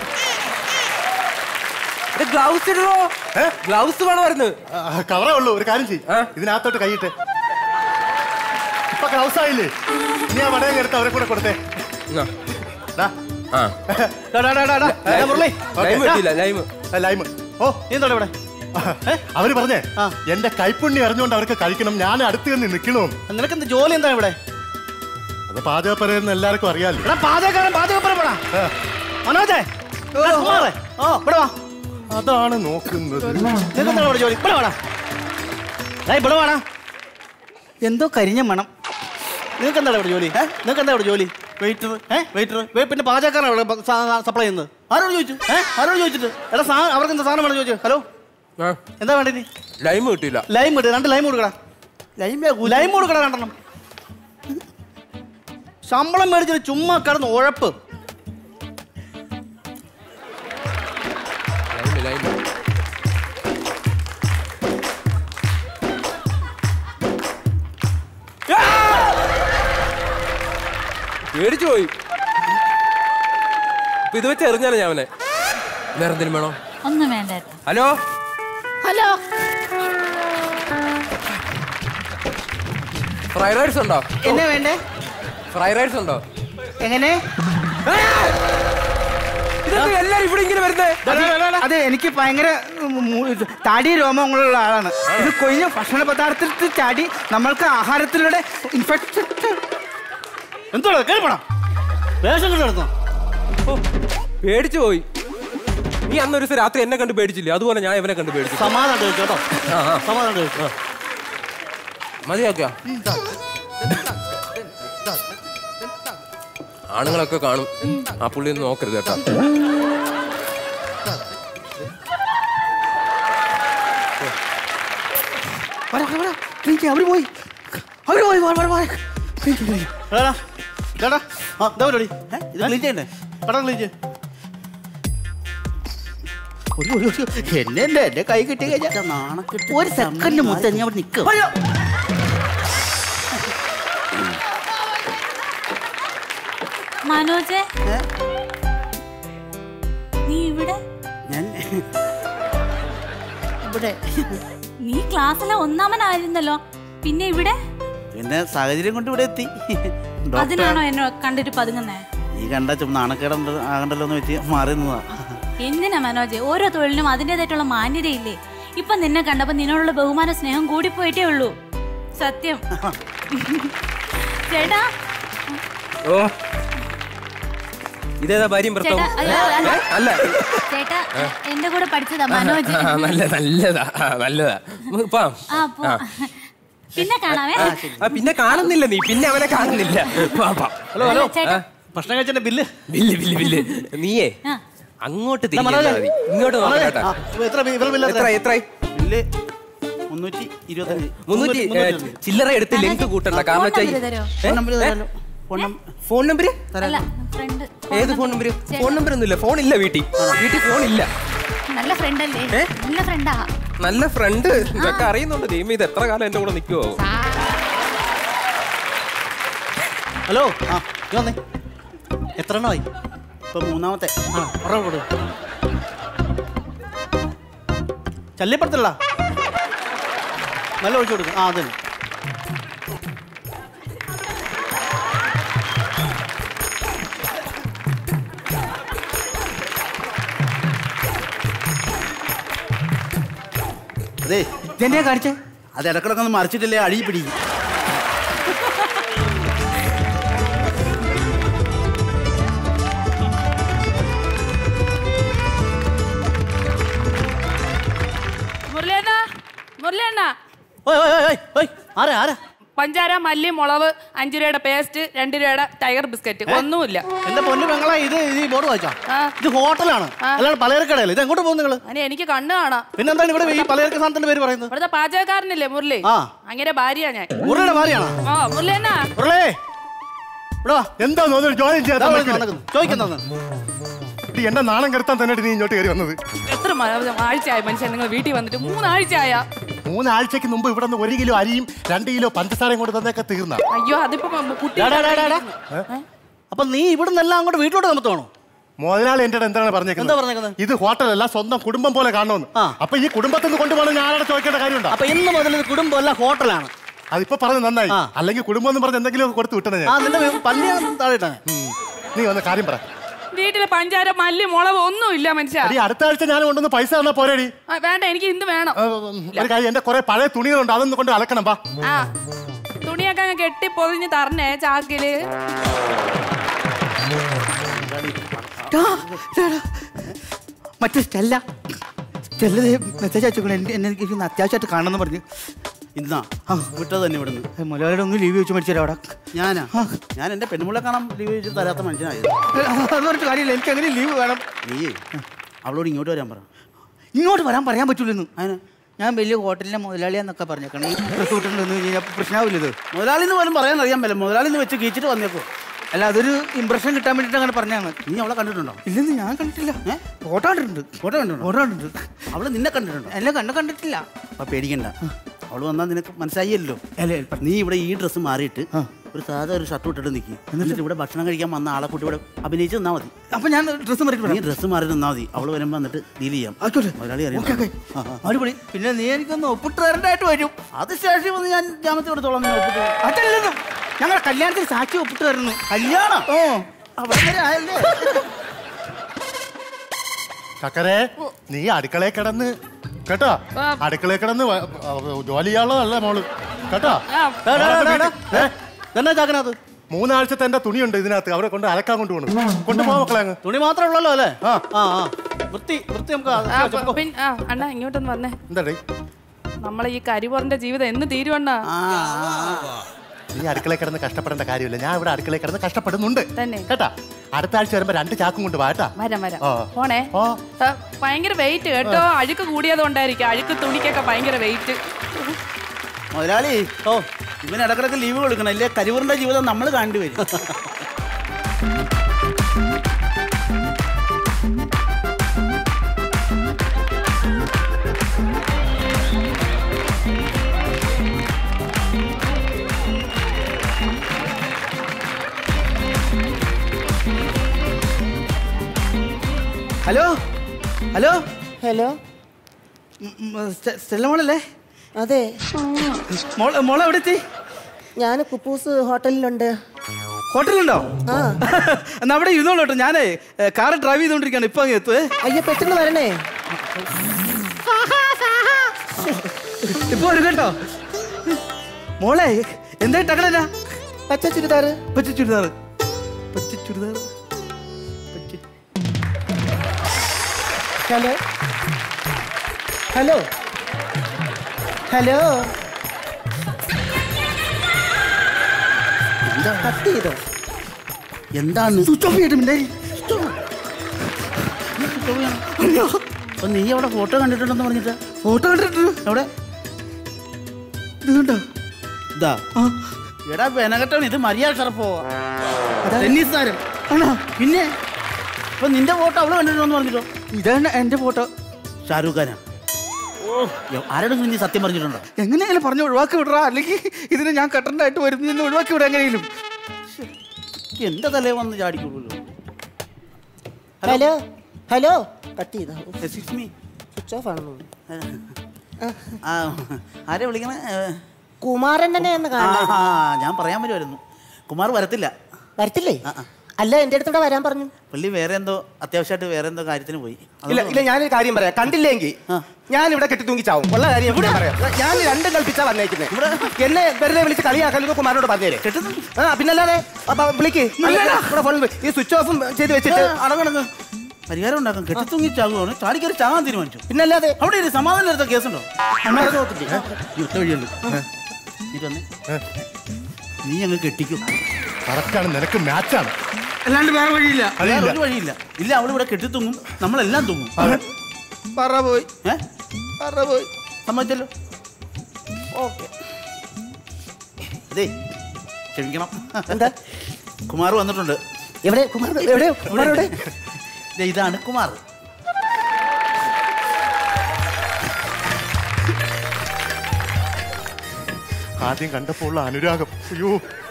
ഗ്ലൗസ് ഇടണോ ഗ്ലൗസ് വേണമായിരുന്നു കവറേ ഉള്ളൂ ഒരു കാര്യം ചെയ്യ് ഇതിനകത്തോട്ട് കൈയിട്ട് ഇപ്പൊ ഗ്ലൗസ് ആയില്ലേ നീ ആ വടയും എടുത്ത് അവരെ കൂടെ കൊടുത്തേ ദാ. ആ ഡാ, ഡാ, ഡാ, ഡാ, ഡാ. ലൈ- ഏ, മുരളി. Lime okay. കിട്ടിയില്ല, ലൈം. ആ, ലൈം ഓ നീ എന്താണ് ഇവിടെ അവര് പറഞ്ഞേ എന്റെ കൈപ്പുണ്ണി അറിഞ്ഞുകൊണ്ട് അവർക്ക് കഴിക്കണം ഞാൻ അടുത്ത് നിന്ന് നിൽക്കണോ നിനക്ക് എന്ത് ജോലി എന്താ ഇവിടെ അത് പാചകപ്പരയെന്ന് എല്ലാവർക്കും അറിയാലോ എടാ പാചകക്കാരൻ പാചകപ്പുറം പോടാ മനോജേ എടാ, കുമാറേ, ഓ ഇവിടെ വാ അതാണ് നോക്കുന്നത് നിനക്ക് എന്താണ് ഇവിടെ ജോലി ഇവിടെ വാടാ ഡേയ്, ഇവിടെ വാടാ എന്തോ കരിഞ്ഞ മണം നിനക്ക് എന്താണ് ഇവിടെ ജോലി ഏ? നിനക്ക് എന്താ ഇവിടെ ജോലി വെയിറ്റർ ഏ വെയിറ്റർ പിന്നെ പാചകക്കാരാണ് ഇവിടെ സപ്ലൈ ചെയ്യുന്നത് ആരോട് ചോദിച്ചു ഏ ആരോട് ചോദിച്ചിട്ട് എടാ സാധനം അവർക്ക് എന്താ സാധനം വേണം ചോദിച്ചു ഹലോ എന്താ വേണ്ടത് ലൈം കിട്ടിയില്ല ലൈം ഇട്ട് രണ്ട് ലൈം കൊടുക്കടാ ലൈം ലൈം കൊടുക്കടാ രണ്ടെണ്ണം ശമ്പളം മേടിച്ചിട്ട് ചുമ്മാ കിടന്ന് ഉഴപ്പ് ലൈനില്, ലൈനില്. ആ! പേടിച്ചു പോയി ഇപ്പൊ ഇത് വെച്ച് എറിഞ്ഞാലോ ഞാൻ അവനെ വേറെ എന്തെങ്കിലും വേണോ ഒന്നും വേണ്ട ഏട്ടാ. ഹലോ ഹലോ ഫ്രൈഡ് റൈസ് ഉണ്ടോ എന്നെ വേണ്ടേ ഫ്രൈഡ് റൈസ് ഉണ്ടോ എങ്ങനെ ഇതൊക്കെ എല്ലാരും ഇവിടെ ഇങ്ങനെ വരുന്നേ അതെ എനിക്ക് ഭയങ്കര ഉം, മു- ഇത് താടി രോമങ്ങളുള്ള ആളാണ് ഇത് കൊയ്ഞ്ഞ ഭക്ഷണ പദാർത്ഥത്തിൽ ചാടി നമ്മൾക്ക് ആഹാരത്തിലൂടെ ഇൻഫെക്ഷൻ എന്തോടാ കേൾപ്പണം വേഷം കൊണ്ട് നടന്നോ പേടിച്ചു പോയി നീ അന്ന് ഒരു ദിവസം രാത്രി എന്നെ കണ്ട് പേടിച്ചില്ലേ അതുപോലെ ഞാൻ ഇവനെ കണ്ട് പേടിച്ചു സമാധാനം ചോദിച്ചു കേട്ടോ ആ, ആ. സമാധാനം ചോദിച്ചു മതിയാക്കിയ ആണുങ്ങളൊക്കെ കാണും ആ പുള്ളി ഒന്ന് നോക്കരുത് കേട്ടോ അവര് പോയി അവര് പോയി വാ, വാ, വാ. Clean ചെയ്യ്, clean ചെയ്യ്. എടാ, എടാ, ആ, ദാ പരിപാടി. ഏ, ഇത് ക്ലീൻ ചെയ്യണ്ടേ പടം ക്ലീൻ ചെയ്യ് ഒരു ഒരു ഒരു എന്നെ എന്റെ എന്റെ കൈ കിട്ടി കഴിഞ്ഞാൽ നാണക്കെട്ട് ഒരു സെക്കൻഡ് മുത്തേ നീ അവിടെ നിൽക്കും മനോജെ നീ ഇവിടെ ഞാൻ ഇവിടെ നീ ക്ലാസ്സിലെ ഒന്നാമനായിരുന്നല്ലോ പിന്നെ ഇവിടെ പിന്നെ സാഹചര്യം കൊണ്ട് ഇവിടെ എത്തി ഡോക്ടർ അതിനാണോ എന്നെ കണ്ടിട്ട് പതുങ്ങുന്നേ നീ കണ്ട ചുമ്മാ നാണക്കേടണ്ട ആകണ്ടല്ലോ എന്ന് വെച്ച് മാറി നിന്നതാ എന്തിനാ മനോജ് ഓരോ തൊഴിലിനും അതിൻ്റെതായിട്ടുള്ള മാന്യതയില്ലേ ഇപ്പൊ നിന്നെ കണ്ടപ്പോ നിന്നോടുള്ള ബഹുമാന സ്നേഹം കൂടിപ്പോയിട്ടേ ഉള്ളൂ സത്യം ചേട്ടാ ഓ ഇതേതാ ഭാര്യയും ഭർത്താവും ചേട്ടാ, അയ്യോ, അല്ല. ഏ? അല്ല ചേട്ടാ എന്റെ കൂടെ പഠിച്ചതാ മനോജ് ആ, നല്ല നല്ലതാ ആ, നല്ലതാ നമുക്ക് പോവാം. ആ പോ ആ. പിന്നെ കാണാവേ ആ, പിന്നെ കാണുന്നില്ല നീ പിന്നെ അവനെ കാണുന്നില്ല വാ, വാ. ഹലോ ഹലോ ചേട്ടാ. ഭക്ഷണം കഴിച്ചതിന്റെ ബില്ല് ബില്ല് ബില്ല് ബില്ല് നീയേ ആ. അങ്ങോട്ട് തിരിഞ്ഞാ മതി ഇങ്ങോട്ട് നോക്കണ്ട കേട്ടോ. എത്ര ബി- ഇവരുടെ ബില്ല് എത്ര എത്ര ബില്ല് മുന്നൂറ്റി ഇരുപത്തഞ്ച് മുന്നൂറ്റി ഏ, ചില്ലറ എടുത്ത് ലെങ്ത് കൂട്ടണ്ട കാരണം വെച്ചാ ഈ- തരുമോ ഫോൺ നമ്പർ ഏ? തരാലോ ഫോൺ നമ്പർ ഫോൺ നമ്പർ അല്ല ഫ്രണ്ട് ഏത് ഫോൺ നമ്പർ ഫോൺ നമ്പർ ഒന്നുമില്ല ഫോൺ ഇല്ല വീട്ടിൽ വീട്ടിൽ ഫോൺ ഇല്ല നല്ല ഫ്രണ്ട് അല്ലേ നല്ല ഫ്രണ്ടാ നല്ല ഫ്രണ്ട് ഇതൊക്കെ അറിയുന്നുണ്ട് ദൈവം ഇത് എത്ര കാലം എന്റെ കൂടെ നിൽക്കുവോ ഹലോ ആ ഇത് വന്നേ എത്ര എണ്ണമായി ഇപ്പൊ മൂന്നാമത്തെ ആ ഒരെണ്ണം കൊടു ശല്യപ്പെടുത്തല്ല നല്ല ഒഴിച്ചു കൊടുക്കും ആ അതന്നെ അതെ ഇതെന്തിനാ കാണിച്ചേ അത് ഇടക്കിടക്ക് ഒന്ന് മറിച്ചിട്ടില്ലേ അഴി പിടിക്കും മുരളിയണ്ണ മുരളിയണ്ണ ഓയ് ഓയ് ഓയ് ഓയ് ആരാ ആരാ പഞ്ചാര മല്ലി മുളവ് അഞ്ചു രൂപയുടെ പേസ്റ്റ് രണ്ട് രൂപയുടെ ടൈഗർ ബിസ്ക്കറ്റ് ഒന്നുമില്ല എന്റെ പൊന്നു പെങ്ങളെ ഇത് ഇത് ഈ ബോർഡ് വായിച്ചോ ഇത് ഹോട്ടലാണ് അല്ലാണ്ട് പലചരക്കടയല്ല ഇത് എങ്ങോട്ട് പോകും നിങ്ങള് അതിന് എനിക്ക് കണ്ണ് കാണാം പിന്നെന്താണ് ഇവിടെ ഈ പലചരക്ക് സാധനത്തിന്റെ പേര് പറയുന്നത് ഇവിടുത്തെ പാചകക്കാരനില്ലേ മുരളി ആ. അങ്ങനെ ഭാര്യ ഞാൻ മുരളിയുടെ ഭാര്യയാണോ ആ മുരളിയണ്ണ മുരളേ ഇവിടെ വാ. എന്താ ജോയിൻ ദാ ചെയ്യാൻ വിളിച്ച് നടക്കുന്നു. ചോദിക്കുന്നത് എന്റെ നാണം കെടുത്താൻ തന്നെ നീ ഇങ്ങോട്ട് കയറി വന്നത് എത്ര മ- ആഴ്ചയായി മനുഷ്യൻ നിങ്ങൾ വീട്ടിൽ വന്നിട്ട് മൂന്നാഴ്ചയായ മൂന്നാഴ്ചക്ക് മുമ്പ് ഇവിടെ നിന്ന് ഒരു കിലോ അരിയും രണ്ട് കിലോ പഞ്ചസാരയും കൊണ്ട് തന്നൊക്കെ തീർന്ന അയ്യോ അതിപ്പോ മ- കുട്ടി ഡാ, ഡാ, ഡാ, ഡാ, ഡാ. അപ്പൊ നീ ഇവിടുന്ന് എല്ലാം അങ്ങോട്ട് വീട്ടിലോട്ട് നമുക്കാണോ മുതലാളി എന്റെ എന്താണ് എന്താ പറഞ്ഞേക്കുന്നത് പറഞ്ഞേക്കുന്നത്? ഇത് ഹോട്ടലല്ല സ്വന്തം കുടുംബം പോലെ കാണണമെന്ന് അപ്പൊ ഈ കുടുംബത്തിൽ നിന്ന് കൊണ്ടുപോകണം ഞാൻ ആരോടെ ചോദിക്കേണ്ട കാര്യമുണ്ടോ അപ്പൊ ഇന്ന് മുതൽ ഇത് കുടുംബമല്ല ഹോട്ടലാണ് അതിപ്പോ പറഞ്ഞ് നന്നായി അല്ലെങ്കിൽ കുടുംബം എന്ന് പറഞ്ഞ് എന്തെങ്കിലും ഒക്കെ കൊടുത്ത് വിട്ടണേ ആ ഞാൻ നിന്റെ പള്ളി താഴെ ഇട്ടാ നീ വന്ന കാര്യം പറ വീട്ടില് പഞ്ചാര മല്ലി മുളവ് ഒന്നും ഇല്ല മനുഷ്യ എടി അടുത്ത ആഴ്ച ഞാൻ കൊണ്ടുവന്ന് പൈസ തന്നാ പോരേടി ആ, വേണ്ട എനിക്ക് ഇന്ന് വേണം ഒരു കാര്യം എന്റെ കുറെ പഴയ തുണികളുണ്ട് അതൊന്നും കൊണ്ട് അലക്കണം പാ ആ തുണിയൊക്കെ അങ്ങ് കെട്ടി പൊതിഞ്ഞ് തരണേ ചാക്കില് മറ്റേ സ്റ്റെല്ല സ്റ്റെല്ല മെസ്സേജ് അയച്ചോളൂ എന്നെ എന്നെ എനിക്ക് ഇന്ന് അത്യാവശ്യമായിട്ട് കാണണമെന്ന് പറഞ്ഞു ഇന്നാ ആ വിട്ടത് തന്നെ ഇവിടുന്ന് മുലവരുടെ ഒന്ന് ലീവ് വെച്ച് മേടിച്ചു അവിടെ ഞാനാ ഞാൻ എന്റെ പെണ്ണുമുള്ള കാണാൻ ലീവ് വെച്ച് തരാത്ത മനുഷ്യനായത് അത് പറഞ്ഞിട്ട് കാര്യമില്ല എനിക്ക് അങ്ങനെ ലീവ് വേണം നീ അവളോട് ഇങ്ങോട്ട് വരാൻ പറ ഇങ്ങോട്ട് വരാൻ പറയാൻ പറ്റൂലെന്ന് അതിന് ഞാൻ വലിയ ഹോട്ടലിലെ മുതലാളിയാന്നൊക്കെ പറഞ്ഞേക്കണം ഈ റിസോർട്ടിൽ നിന്ന് കഴിഞ്ഞാൽ പ്രശ്നമാവില്ല ഇത് മുതലാളി എന്ന് പോലും പറയാൻ അറിയാൻ പറ്റില്ല മുതലാളി എന്ന് വെച്ച് കീച്ചിട്ട് വന്നേക്കോ അല്ല അതൊരു ഇമ്പ്രഷൻ കിട്ടാൻ വേണ്ടിട്ട് അങ്ങനെ പറഞ്ഞാണ് നീ അവളെ കണ്ടിട്ടുണ്ടോ ഇല്ലെന്ന് ഞാൻ കണ്ടിട്ടില്ല ഫോട്ടോ കണ്ടിട്ടുണ്ട് ഫോട്ടോ കണ്ടിട്ടുണ്ടോ ഫോട്ടോ കണ്ടിട്ടുണ്ട് അവള് നിന്നെ കണ്ടിട്ടുണ്ടോ അല്ല കണ്ണ കണ്ടിട്ടില്ല അപ്പൊ പേടിക്കണ്ട അവള് വന്നാൽ നിനക്ക് മനസ്സിലായല്ലോ നീ ഇവിടെ ഈ ഡ്രസ്സ് മാറിയിട്ട് ഒരു സാധാ ഒരു ഷർട്ട് ഇട്ടിട്ട് നിൽക്കി എന്നിട്ട് ഇവിടെ ഭക്ഷണം കഴിക്കാൻ വന്ന ആളെ കൂട്ടി ഇവിടെ അഭിനയിച്ച് നിന്നാ മതി അപ്പൊ ഞാൻ ഡ്രസ്സ് മാറി നീ ഡ്രസ്സ് മാറി നിന്നാ മതി അവള് വരുമ്പോ എന്നിട്ട് ഡീൽ ചെയ്യാം മുതലാളി അറിയാം ഓക്കേ, ഓക്കേ. അടിപൊളി പിന്നെ നീ എനിക്കൊന്ന് ഒപ്പിട്ട് തരണ്ടായിട്ട് വരും അത് ശേഷം വന്ന് ഞാൻ ജാമത്തിൽ എടുത്തോളാം നീ ഒപ്പിട്ട് തരാം. അതല്ലെന്ന് ഞങ്ങൾ കല്യാണത്തിന് സാക്ഷി ഒപ്പിട്ട് തരുന്നു കല്യാണം ഓ അവിടെ വരെ ആയല്ലേ ചക്കരെ നീ അടുക്കളയിൽ കിടന്ന് കേട്ടോ അടുക്കളയിൽ കിടന്ന് വ- വ- ജോലി ചെയ്യാനുള്ളതല്ല മോള് കേട്ടോ എന്നാ ചാക്കനത് മൂന്നാഴ്ചത്തെ എന്റെ തുണിയുണ്ട് ഇതിനകത്ത് അവരെ കൊണ്ട് അലക്കാൻ കൊണ്ടുപോകണം കൊണ്ടുപോകാം മക്കളെ അങ്ങ് തുണി മാത്രമേ ഉള്ളല്ലോ അല്ലേ ആ ആ ആ വൃത്തി വൃത്തി നമുക്ക് ആ, ആ, ചുമക്കോ. പിൻ- ആ, അണ്ണാ ഇങ്ങോട്ടൊന്ന് വന്നേ എന്താടേ നമ്മളെ ഈ കരിപോറിന്റെ ജീവിതം എന്ന് തീരുവണ്ണാ നീ അടുക്കളയിൽ കിടന്ന് കഷ്ടപ്പെടേണ്ട കാര്യമില്ല ഞാൻ ഇവിടെ അടുക്കളയിൽ കിടന്ന് കഷ്ടപ്പെടുന്നുണ്ട് തന്നെ കേട്ടാ അടുത്ത ആഴ്ച വരുമ്പോ രണ്ട് ചാക്കും കൊണ്ട് വാട്ടാ വരാം വരാം ആ. പോണേ ആ, ഭയങ്കര വെയിറ്റ് കേട്ടോ അഴുക്ക് കൂടിയത് കൊണ്ടായിരിക്കും അഴുക്ക് തുണിക്കൊക്കെ ഭയങ്കര വെയിറ്റ് മുതലാളി ഓ ഇവന് ഇടക്കിടക്ക് ലീവ് കൊടുക്കണം ഇല്ലേ കരിവറിന്റെ ജീവിതം നമ്മൾ കാണേണ്ടി വരും ഹലോ ഹലോ ഹലോ സ്റ്റെല്ല മോളല്ലേ അതെ മോളെ മോളെ എവിടെ എത്തി ഞാൻ കുപ്പൂസ് ഹോട്ടലിലുണ്ട് ഹോട്ടലുണ്ടോ ആ എന്നാ അവിടെ ഇരുന്നോളൂ കേട്ടോ ഞാനേ കാർ ഡ്രൈവ് ചെയ്തോണ്ടിരിക്കാണ് ഇപ്പൊ അങ്ങ് എത്തുവേ അയ്യോ പെട്ടെന്ന് വരണേ ഇപ്പൊ വരും കേട്ടോ മോളെ എന്താ ടകളല്ല പച്ച ചുരിദാർ പച്ച ചുരിദാർ പച്ച ചുരിദാർ ഹലോ ഹലോ ഹലോ എന്താ കട്ട് ചെയ്തോ എന്താണ് സ്വിച്ച് ഓഫ് ചെയ്തിട്ടുണ്ടേ അപ്പൊ നീ അവിടെ ഫോട്ടോ കണ്ടിട്ടുണ്ടെന്ന് പറഞ്ഞിട്ട് ഫോട്ടോ കണ്ടിട്ടുണ്ട് എവിടെ ഇത് കണ്ടോ ഇതാ എടാ വെനകട്ടാണ് ഇത് മര്യാദ ഷറപ്പോ ടെന്നീസ് താരം ആണോ പിന്നെ അപ്പൊ നിന്റെ ഫോട്ടോ അവള് കണ്ടിട്ടുണ്ടെന്ന് പറഞ്ഞിട്ടോ ഇതാണ് എന്റെ ഫോട്ടോ ഷാരൂഖ് ഖാനാ ആരോടെങ്കിലും നീ സത്യം പറഞ്ഞിട്ടുണ്ടോ എങ്ങനെയാലും പറഞ്ഞു ഒഴിവാക്കി വിടറാ അല്ലെങ്കിൽ ഇതിന് ഞാൻ കട്ടണ്ടായിട്ട് വരും എന്ന് ഒഴിവാക്കി വിടാം എങ്ങനെയും എന്റെ തലേ വന്ന് ചാടിക്കുള്ളൂ ഹലോ ഹലോ കട്ട് ചെയ്തോ എക്സ്ക്യൂസ് മീ സ്വിച്ച് ഓഫ് ആണെന്ന് ആ ആരെ വിളിക്കണേ കുമാരണ്ണനെ എന്ന് ആ, കാണാൻ ആ, ഞാൻ പറയാൻ വരുമായിരുന്നു കുമാർ വരത്തില്ല വരത്തില്ലേ അല്ല എന്റെ അടുത്തൂടെ വരാൻ പറഞ്ഞു പുള്ളി വേറെ എന്തോ അത്യാവശ്യമായിട്ട് വേറെ എന്തോ കാര്യത്തിന് പോയി ഇല്ല ഇല്ല ഞാനൊരു കാര്യം പറയാം കണ്ടില്ലെങ്കിൽ ഞാൻ ഇവിടെ കെട്ടി തൂങ്ങിച്ചാവും ഉള്ള കാര്യം ഇവിടെ പറയാം ഞാൻ രണ്ടും കൽപ്പിച്ചാ വന്നേക്കുന്നത് എന്നെ വെറുതെ വിളിച്ച് കളിയാക്കാൻ കുമാരോട് പറഞ്ഞേരെ ആ പിന്നല്ലാതെ അപ്പൊ വിളിക്ക് ഇവിടെ ഫോൺ ഈ സ്വിച്ച് ഓഫും ചെയ്ത് വെച്ചിട്ട് അടങ്ങടങ്ങ് പരിഹാരം ഉണ്ടാക്കും കെട്ടിത്തൂങ്ങി ചാകുവാണ് ചാടിക്കറി ചാകാൻ തീരുമാനിച്ചു പിന്നല്ലാതെ അവിടെ ഒരു സമാധാനം എടുത്ത കേസുണ്ടോ അമ്മ അത് നോക്കില്ലേ ഈ ഒറ്റ വഴിയുണ്ട് നീ വന്നേ നീ അങ്ങ് കെട്ടിക്കും കറക്റ്റാണ് നിനക്ക് മാച്ചാണ് അല്ലാണ്ട് വേറെ വഴിയില്ല വേറെ ഒരു വഴിയില്ല ഇല്ല അവൾ ഇവിടെ കെട്ടിത്തൂങ്ങും നമ്മളെല്ലാം തൂങ്ങും പറ പോയി ഏ പറ പോയി സമ്മതിച്ചല്ലോ ഓക്കെ അതെ ക്ഷമിക്കണം എന്താ കുമാർ വന്നിട്ടുണ്ട് എവിടെ കുമാർ എവിടെ കുമാർ എവിടെ ദേ, ഇതാണ് കുമാർ ആദ്യം കണ്ടപ്പോൾ ഉള്ള അനുരാഗം അയ്യോ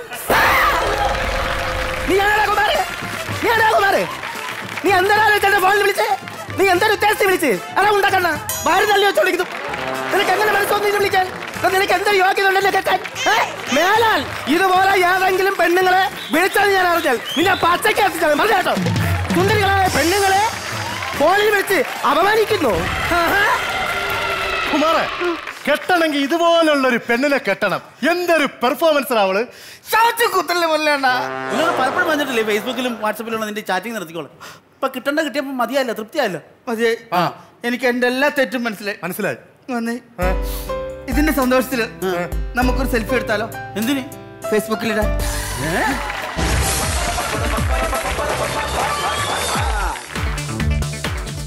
നീ ആരാ കുമാരേ നീ ആരാ കുമാരേ നീ എന്താണ് ചേട്ടൻ ഫോണിൽ വിളിച്ചേ നീ എന്തൊരു ഉദ്ദേശിച്ച് വിളിച്ച് അതാ ഉണ്ടാക്കണ്ട ഭാര്യ തള്ളി വെച്ച് വിളിക്കുന്നു നിനക്ക് എങ്ങനെ മനസ്സൊന്നും ഇത് വിളിക്കാൻ എടാ, നിനക്ക് എന്തൊരു യോഗ്യത ഉണ്ടല്ലോ കേൾക്കാൻ ഏ? മേലാൽ ഇതുപോലെ ഏതെങ്കിലും പെണ്ണുങ്ങളെ വിളിച്ചാൽ ഞാൻ അറിഞ്ഞാൽ നിന്നെ പച്ചയ്ക്ക് എത്തിച്ചാൽ പറഞ്ഞു കേട്ടോ സുന്ദരികളായ പെണ്ണുങ്ങളെ ഫോണിൽ വെച്ച് അപമാനിക്കുന്നു ആഹാ. കുമാറെ കെട്ടണമെങ്കിൽ ഇതുപോലുള്ള ഒരു പെണ്ണിനെ കെട്ടണം എന്തൊരു പെർഫോമൻസ് അവള് കുത്തല്ലേ മുല്ലേണ്ട നിന്നോട് പലപ്പോഴും പറഞ്ഞിട്ടില്ലേ ഫേസ്ബുക്കിലും വാട്സപ്പിലുള്ള നിന്റെ ചാറ്റിംഗ് നിർത്തിക്കോളെ ഇപ്പൊ കിട്ടേണ്ട കിട്ടിയപ്പോ മതിയായില്ല തൃപ്തിയായില്ല മതിയായി എനിക്ക് എന്റെ എല്ലാ തെറ്റും മനസ്സിലായി മനസ്സിലായി വന്നേ ഇതിന്റെ സന്തോഷത്തില് നമുക്കൊരു സെൽഫി എടുത്താലോ എന്തിന് ഫേസ്ബുക്കിലിടാൻ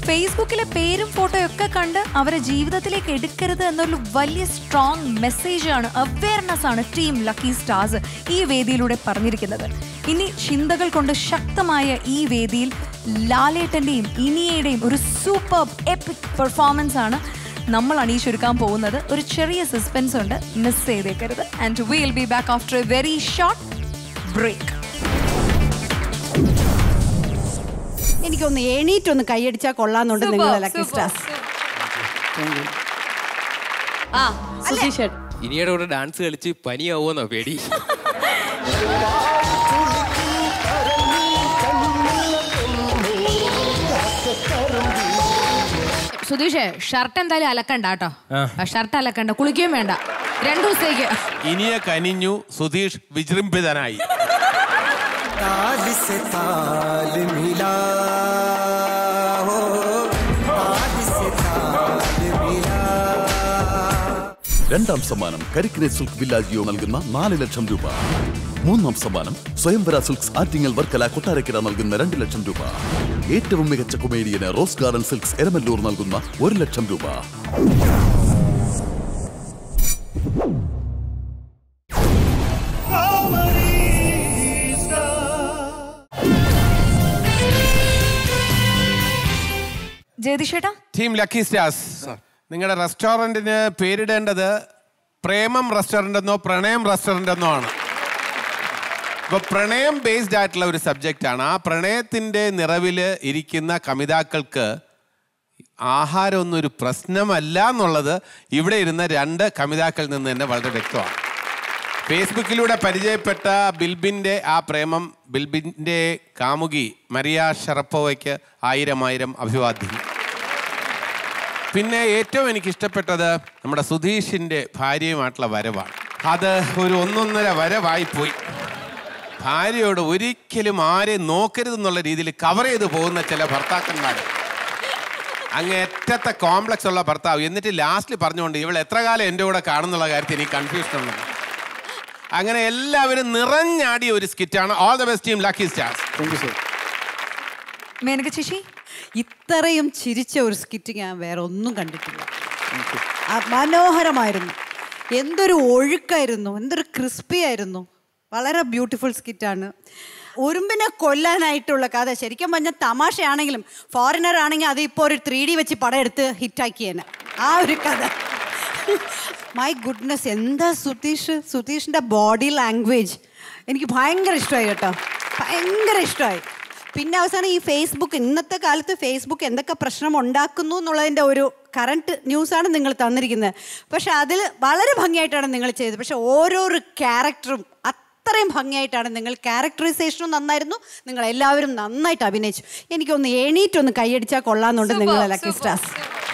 ഫേസ്ബുക്കിലെ പേരും ഫോട്ടോയും ഒക്കെ കണ്ട് അവരെ ജീവിതത്തിലേക്ക് എടുക്കരുത് എന്നൊരു വലിയ സ്ട്രോങ് മെസ്സേജ് ആണ് അവയർനെസ് ആണ് ടീം ലക്കി സ്റ്റാർസ് ഈ വേദിയിലൂടെ പറഞ്ഞിരിക്കുന്നത് ഇനി ചിന്തകൾ കൊണ്ട് ശക്തമായ ഈ വേദിയിൽ ലാലേട്ടന്റെയും ഇനിയയുടെയും ഒരു സൂപ്പർ എപ്പിക് പെർഫോമൻസ് ആണ് നമ്മൾ അണിയിച്ചൊരുക്കാൻ പോകുന്നത് ഒരു ചെറിയ സസ്പെൻസ് ഉണ്ട് മിസ് ചെയ്തേക്കരുത് and will be back after a very short break എനിക്കൊന്ന് എണീറ്റൊന്ന് കൈയടിച്ചാൽ കൊള്ളാന്നുണ്ട് Super, നിങ്ങൾ ലക്കി super, സ്റ്റാർസ് ആ സുധീഷ് ഇനിയുടെ കൂടെ ഡാൻസ് കളിച്ച് പനിയാവോന്നോ പേടി സുധീഷേ ഷർട്ട് എന്തായാലും അലക്കണ്ട കേട്ടോ ആ. ഷർട്ട് അലക്കണ്ട കുളിക്കുകയും വേണ്ട രണ്ടു ദിവസത്തേക്ക് ഇനിയ കനിഞ്ഞു സുധീഷ് വിജൃംഭിതനായി ताल से ताल मिला हो ताल से ताल मिला രണ്ടാം സമ്മാനം കരിക്കിനെ സിൽക്ക് വില്ലാജിയോ നൽകുന്ന നാല് ലക്ഷം രൂപ മൂന്നാം സമ്മാനം സ്വയംവര സിൽക്സ് ആറ്റിങ്ങൽ വർക്കല കൊട്ടാരക്കര നൽകുന്ന രണ്ട് ലക്ഷം രൂപ ഏറ്റവും മികച്ച കൊമേഡിയന് റോസ് ഗാർഡൻ സിൽക്സ് എരമല്ലൂർ നൽകുന്ന ഒരു ലക്ഷം രൂപ ജയതിഷേട്ടാ ടീം ലക്കി സ്റ്റാർസ് നിങ്ങളുടെ റെസ്റ്റോറൻറ്റിന് പേരിടേണ്ടത് പ്രേമം റെസ്റ്റോറൻ്റ് എന്നോ പ്രണയം റെസ്റ്റോറൻ്റ് എന്നോ ആണ് അപ്പോൾ പ്രണയം ബേസ്ഡ് ആയിട്ടുള്ള ഒരു സബ്ജക്റ്റാണ് ആ പ്രണയത്തിൻ്റെ നിറവിൽ ഇരിക്കുന്ന കമിതാക്കൾക്ക് ആഹാരമൊന്നും ഒരു പ്രശ്നമല്ല എന്നുള്ളത് ഇവിടെ ഇരുന്ന രണ്ട് കമിതാക്കളിൽ നിന്ന് തന്നെ വളരെ വ്യക്തമാണ് ഫേസ്ബുക്കിലൂടെ പരിചയപ്പെട്ട ബിൽബിൻ്റെ ആ പ്രേമം ബിൽബിൻ്റെ കാമുകി മരിയ ഷറപ്പോവയ്ക്ക് ആയിരം ആയിരം അഭിവാദ്യങ്ങൾ പിന്നെ ഏറ്റവും എനിക്ക് ഇഷ്ടപ്പെട്ടത് നമ്മുടെ സുധീഷിൻ്റെ ഭാര്യയുമായിട്ടുള്ള വരവാണ് അത് ഒരു ഒന്നൊന്നര വരവായിപ്പോയി ഭാര്യയോട് ഒരിക്കലും ആരെയും നോക്കരുതെന്നുള്ള രീതിയിൽ കവർ ചെയ്ത് പോകുന്ന ചില ഭർത്താക്കന്മാർ അങ്ങേറ്റത്തെ കോംപ്ലക്സ് ഉള്ള ഭർത്താവ് എന്നിട്ട് ലാസ്റ്റിൽ പറഞ്ഞുകൊണ്ട് ഇവൾ എത്ര കാലം എൻ്റെ കൂടെ കാണുന്നുള്ള കാര്യത്തിൽ എനിക്ക് കൺഫ്യൂഷൻ ഉണ്ട് അങ്ങനെ എല്ലാവരും നിറഞ്ഞാടിയ ഒരു സ്കിറ്റാണ് all the best team lucky stars Menaka ചേച്ചി ഇത്രയും ചിരിച്ച ഒരു സ്കിറ്റ് ഞാൻ വേറെ ഒന്നും കണ്ടിട്ടില്ല ആ, മനോഹരമായിരുന്നു എന്തൊരു ഒഴുക്കായിരുന്നു എന്തൊരു ക്രിസ്പി ആയിരുന്നു വളരെ ബ്യൂട്ടിഫുൾ സ്കിറ്റാണ് ഉറുമ്പിനെ കൊല്ലാനായിട്ടുള്ള കഥ ശരിക്കും പറഞ്ഞാൽ തമാശയാണെങ്കിലും ഫോറിനർ ആണെങ്കിൽ അത് ഇപ്പോൾ ഒരു ത്രീ ഡി വെച്ച് പടം എടുത്ത് ഹിറ്റാക്കിയേനെ ആ ഒരു കഥ മൈ ഗുഡ്നസ് എന്താ സുതീഷ് സുതീഷിൻ്റെ ബോഡി ലാംഗ്വേജ് എനിക്ക് ഭയങ്കര ഇഷ്ടമായി കേട്ടോ ഭയങ്കര ഇഷ്ടമായി പിന്നെ അവസാനം ഈ ഫേസ്ബുക്ക് ഇന്നത്തെ കാലത്ത് ഫേസ്ബുക്ക് എന്തൊക്കെ പ്രശ്നം ഉണ്ടാക്കുന്നു എന്നുള്ളതിൻ്റെ ഒരു കറണ്ട് ന്യൂസാണ് നിങ്ങൾ തന്നിരിക്കുന്നത് പക്ഷെ അതിൽ വളരെ ഭംഗിയായിട്ടാണ് നിങ്ങൾ ചെയ്തത് പക്ഷെ ഓരോരോ ക്യാരക്ടറും അത്രയും ഭംഗിയായിട്ടാണ് നിങ്ങൾ ക്യാരക്ടറൈസേഷനും നന്നായിരുന്നു നിങ്ങൾ എല്ലാവരും നന്നായിട്ട് അഭിനയിച്ചു എനിക്കൊന്ന് എണീറ്റൊന്ന് കൈയടിച്ചാൽ കൊള്ളാമെന്നുണ്ട് നിങ്ങൾ ലക്കി സ്റ്റാർസ്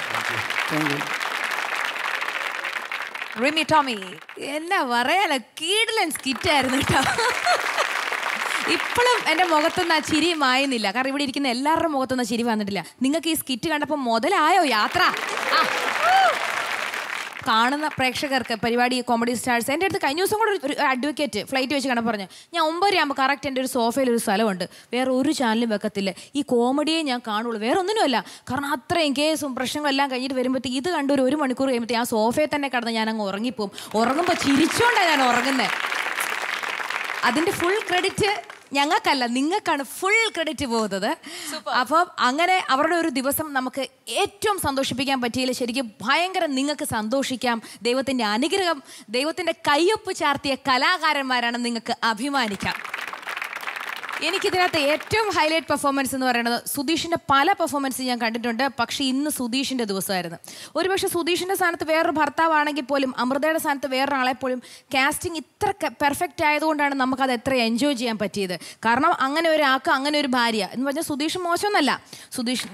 റിമി ടോമി എന്നാ പറയാല കീടലൻ സ്കിറ്റായിരുന്നു കേട്ടോ ഇപ്പോഴും എൻ്റെ മുഖത്തൊന്നും ആ ചിരി മായുന്നില്ല കാരണം ഇവിടെ ഇരിക്കുന്ന എല്ലാവരുടെ മുഖത്തൊന്നും ആ ചിരി വന്നിട്ടില്ല നിങ്ങൾക്ക് ഈ സ്കിറ്റ് കണ്ടപ്പോൾ മുതലായോ യാത്ര ആ. കാണുന്ന പ്രേക്ഷകർക്ക് പരിപാടി കോമഡി സ്റ്റാർസ് എൻ്റെ അടുത്ത് കഴിഞ്ഞ ദിവസം കൂടെ ഒരു- ഒരു അഡ്വക്കേറ്റ് ഫ്ലൈറ്റ് വെച്ച് കണ്ടപ്പോൾ പറഞ്ഞു ഞാൻ ഒമ്പതരയാകുമ്പോൾ കറക്റ്റ് എൻ്റെ ഒരു സോഫയിൽ ഒരു സ്ഥലമുണ്ട് വേറെ ഒരു ചാനലും വെക്കത്തില്ല ഈ കോമഡിയെ ഞാൻ കാണുള്ളൂ വേറെ ഒന്നിനുമല്ല കാരണം അത്രയും കേസും പ്രശ്നങ്ങളും എല്ലാം കഴിഞ്ഞിട്ട് വരുമ്പോഴത്തേക്ക് ഇത് കണ്ട് ഒരു ഒരു മണിക്കൂർ കഴിയുമ്പോഴത്തേക്ക് ആ സോഫയിൽ തന്നെ കിടന്ന് ഞാൻ അങ്ങ് ഉറങ്ങിപ്പോവും ഉറങ്ങുമ്പോൾ ചിരിച്ചോണ്ടാണ് ഞാൻ ഉറങ്ങുന്നത് അതിന്റെ ഫുൾ ക്രെഡിറ്റ് ഞങ്ങൾക്കല്ല നിങ്ങൾക്കാണ് ഫുൾ ക്രെഡിറ്റ് പോകുന്നത് അപ്പം അങ്ങനെ അവരുടെ ഒരു ദിവസം നമുക്ക് ഏറ്റവും സന്തോഷിപ്പിക്കാൻ പറ്റിയില്ല ശരിക്കും ഭയങ്കര നിങ്ങൾക്ക് സന്തോഷിക്കാം ദൈവത്തിൻ്റെ അനുഗ്രഹം ദൈവത്തിൻ്റെ കയ്യൊപ്പ് ചാർത്തിയ കലാകാരന്മാരാണ് നിങ്ങൾക്ക് അഭിമാനിക്കാം എനിക്കിതിനകത്ത് ഏറ്റവും ഹൈലൈറ്റ് പെർഫോമൻസ് എന്ന് പറയുന്നത് സുധീഷിൻ്റെ പല പെർഫോമൻസ് ഞാൻ കണ്ടിട്ടുണ്ട് പക്ഷേ ഇന്ന് സുധീഷിൻ്റെ ദിവസമായിരുന്നു ഒരുപക്ഷെ സുധീഷിൻ്റെ സ്ഥാനത്ത് വേറൊരു ഭർത്താവാണെങ്കിൽ പോലും അമൃതയുടെ സ്ഥാനത്ത് വേറൊരാളെ പോലും കാസ്റ്റിംഗ് ഇത്ര പെർഫെക്റ്റ് ആയതുകൊണ്ടാണ് നമുക്കത് എത്ര എൻജോയ് ചെയ്യാൻ പറ്റിയത് കാരണം അങ്ങനെ ഒരാൾക്ക് അങ്ങനെ ഒരു ഭാര്യ എന്ന് പറഞ്ഞാൽ സുധീഷ് മോശമൊന്നല്ല സുധീഷ്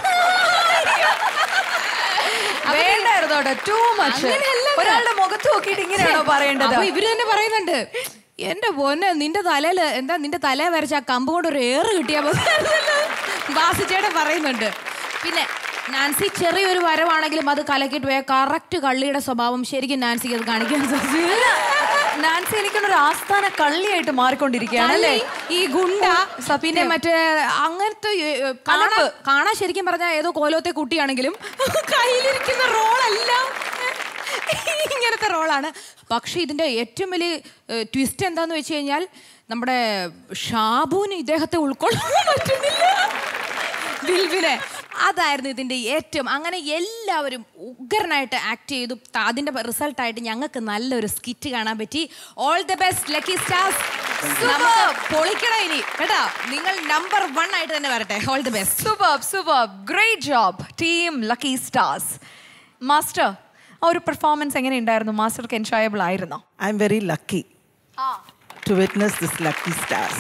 വേണ്ടായിരുന്നു കേട്ടോ ടൂ മച്ച് അങ്ങനെയല്ല. ഒരാളുടെ മുഖത്ത് നോക്കിയിട്ട് ഇങ്ങനെയാണോ പറയേണ്ടത് അപ്പൊ ഇവര് തന്നെ പറയുന്നുണ്ട് എന്റെ പൊന്നെ നിന്റെ തലയില് എന്താ നിന്റെ തല വരച്ച ആ കമ്പ് കൊണ്ട് ഒരു ഏറ് കിട്ടിയാ ബാസിച്ചേട്ടൻ പറയുന്നുണ്ട് പിന്നെ നാൻസി ചെറിയൊരു വരവാണെങ്കിലും അത് കലക്കിയിട്ട് പോയ കറക്റ്റ് കള്ളിയുടെ സ്വഭാവം ശരിക്കും നാൻസിക്ക് അത് കാണിക്കാൻ സാധിച്ചില്ല നാൻസി എനിക്കൊരു ആസ്ഥാന കള്ളിയായിട്ട് മാറിക്കൊണ്ടിരിക്കുകയാണ് അല്ലേ കള്ളി, ഈ ഗുണ്ട പിന്നെ മറ്റേ അങ്ങനത്തെ ഏ, ഏ, കാണാൻ കാണാൻ ശരിക്കും പറഞ്ഞാൽ ഏതോ കോലോത്തെ കുട്ടിയാണെങ്കിലും കയ്യിലിരിക്കുന്ന റോളെല്ലാം ഇങ്ങനത്തെ റോളാണ് പക്ഷെ ഇതിന്റെ ഏറ്റവും വലിയ ട്വിസ്റ്റ് എന്താന്ന് വെച്ച് കഴിഞ്ഞാൽ നമ്മുടെ ഷാബുവിന് ഇദ്ദേഹത്തെ ഉൾക്കൊള്ളാൻ പറ്റുന്നില്ല ബിൽബിനെ അതായിരുന്നു ഇതിന്റെ ഏറ്റവും അങ്ങനെ എല്ലാവരും ഉഗ്രനായിട്ട് ആക്ട് ചെയ്തു ത- അതിന്റെ റിസൾട്ടായിട്ട് ഞങ്ങൾക്ക് നല്ലൊരു സ്കിറ്റ് കാണാൻ പറ്റി all the best lucky stars പൊളിക്കണം ഇനി കേട്ടോ നിങ്ങൾ നമ്പർ വൺ ആയിട്ട് തന്നെ വരട്ടെ all the best super super great job team lucky stars master ആ ഒരു പെർഫോമൻസ് എങ്ങനെ ഉണ്ടായിരുന്നു മാസ്റ്റർക്ക് എൻജോയബിൾ ആയിരുന്നോ I am very lucky to witness this lucky stars.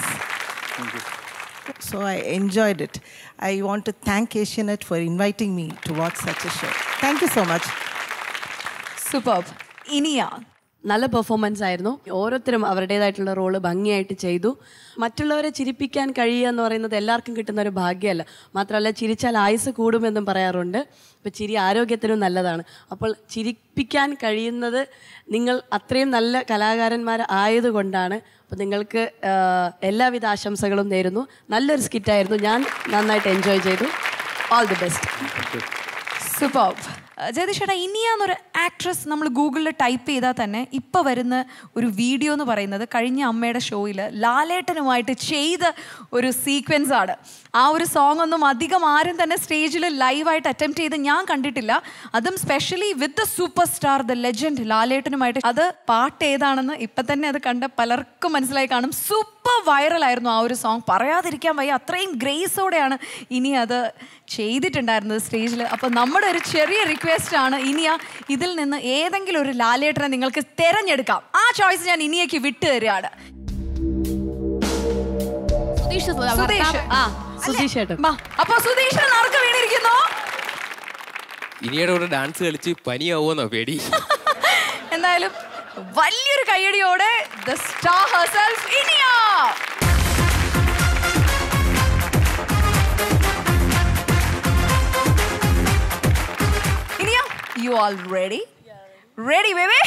So I enjoyed it. I want to thank Asianet for inviting me to watch such a show. Thank you so much. Super ഇനിയാ നല്ല performance ആയിരുന്നു ഓരോരുത്തരും അവരുടേതായിട്ടുള്ള role ഭംഗിയായിട്ട് ചെയ്തു മറ്റുള്ളവരെ ചിരിപ്പിക്കാൻ കഴിയുക എന്ന് പറയുന്നത് എല്ലാവർക്കും കിട്ടുന്ന ഒരു ഭാഗ്യമല്ല മാത്രമല്ല ചിരിച്ചാൽ ആയുസ് കൂടുമെന്നും പറയാറുണ്ട് അപ്പോൾ ചിരി ആരോഗ്യത്തിനും നല്ലതാണ് അപ്പോൾ ചിരിപ്പിക്കാൻ കഴിയുന്നത് നിങ്ങൾ അത്രയും നല്ല കലാകാരന്മാർ ആയതുകൊണ്ടാണ് അപ്പോൾ നിങ്ങൾക്ക് ആ, എല്ലാവിധ ആശംസകളും നേരുന്നു നല്ലൊരു സ്കിറ്റായിരുന്നു ഞാൻ നന്നായിട്ട് എൻജോയ് ചെയ്തു ഓൾ ദി ബെസ്റ്റ് സൂപ്പർ ജയതിഷേട്ടാ ഇനിയാന്നൊരു ആക്ട്രസ് നമ്മൾ ഗൂഗിളിൽ ടൈപ്പ് ചെയ്താൽ തന്നെ ഇപ്പം വരുന്ന ഒരു വീഡിയോ എന്ന് പറയുന്നത് കഴിഞ്ഞ അമ്മയുടെ ഷോയിൽ ലാലേട്ടനുമായിട്ട് ചെയ്ത ഒരു സീക്വൻസ് ആണ് ആ ഒരു സോങ് ഒന്നും അധികം ആരും തന്നെ സ്റ്റേജിൽ ലൈവായിട്ട് അറ്റംപ്റ്റ് ചെയ്ത് ഞാൻ കണ്ടിട്ടില്ല അതും specially with the super star the legend ലാലേട്ടനുമായിട്ട് അത് പാട്ട് ഏതാണെന്ന് ഇപ്പം തന്നെ അത് കണ്ട പലർക്കും മനസ്സിലായി കാണും സൂപ്പർ വൈറലായിരുന്നു ആ ഒരു സോങ് പറയാതിരിക്കാൻ വയ്യ അത്രയും ഗ്രേസോടെയാണ് ഇനി അത് ചെയ്തിട്ടുണ്ടായിരുന്നത് സ്റ്റേജിൽ അപ്പോൾ നമ്മുടെ ഒരു ചെറിയ റിക്വസ്റ്റ് ആണ് ഇനിയ ഇതിൽ നിന്ന് ഏതെങ്കിലും ഒരു ലാലേട്ടനെ നിങ്ങൾക്ക് തിരഞ്ഞെടുക്കാം ആ ചോയ്സ് ഞാൻ ഇനിയേക്ക് വിട്ടു തരികയാണ് സുധീഷ് സുധീഷ് ആ സുധീഷ് ഏട്ടൻ വാ. അപ്പൊ സുധീഷ് നറുക്ക് വീണിരിക്കുന്നു ഇനിയുടെ കൂടെ ഡാൻസ് കളിച്ച് പനിയാവുമെന്നോ പേടി എന്തായാലും വലിയൊരു കയ്യടിയോടെ the star herself Iniya Iniya you all ready ready baby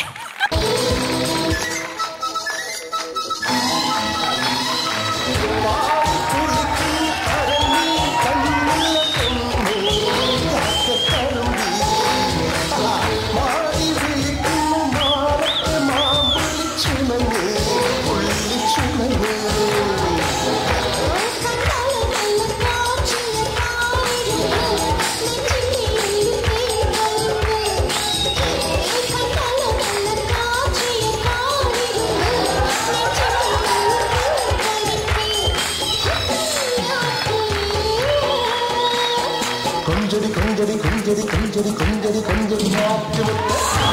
கொஞ்சடி கொஞ்சடி கொஞ்சடி கொஞ்சடி கொஞ்சடி கொஞ்சடி மாற்றுமுத்த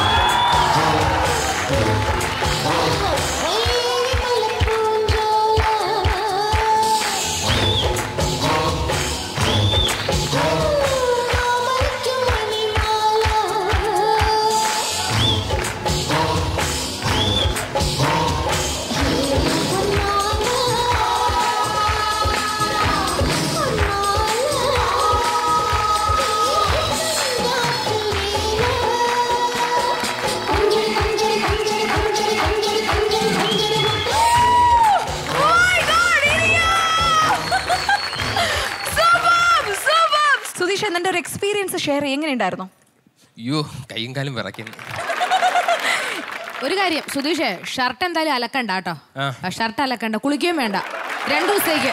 സുധീഷ് എന്നെ ഒരു എക്സ്പീരിയൻസ് ഷെയർ എങ്ങനെയുണ്ടായിരുന്നു അയ്യോ കൈയും കാലും വിറയ്ക്കുന്നു ഒരു കാര്യം സുധീഷേ ഷർട്ട് എന്തായാലും അലക്കണ്ട കേട്ടോ ആ. ഷർട്ട് അലക്കണ്ട കുളിക്കുകയും വേണ്ട രണ്ടു ദിവസത്തേക്ക്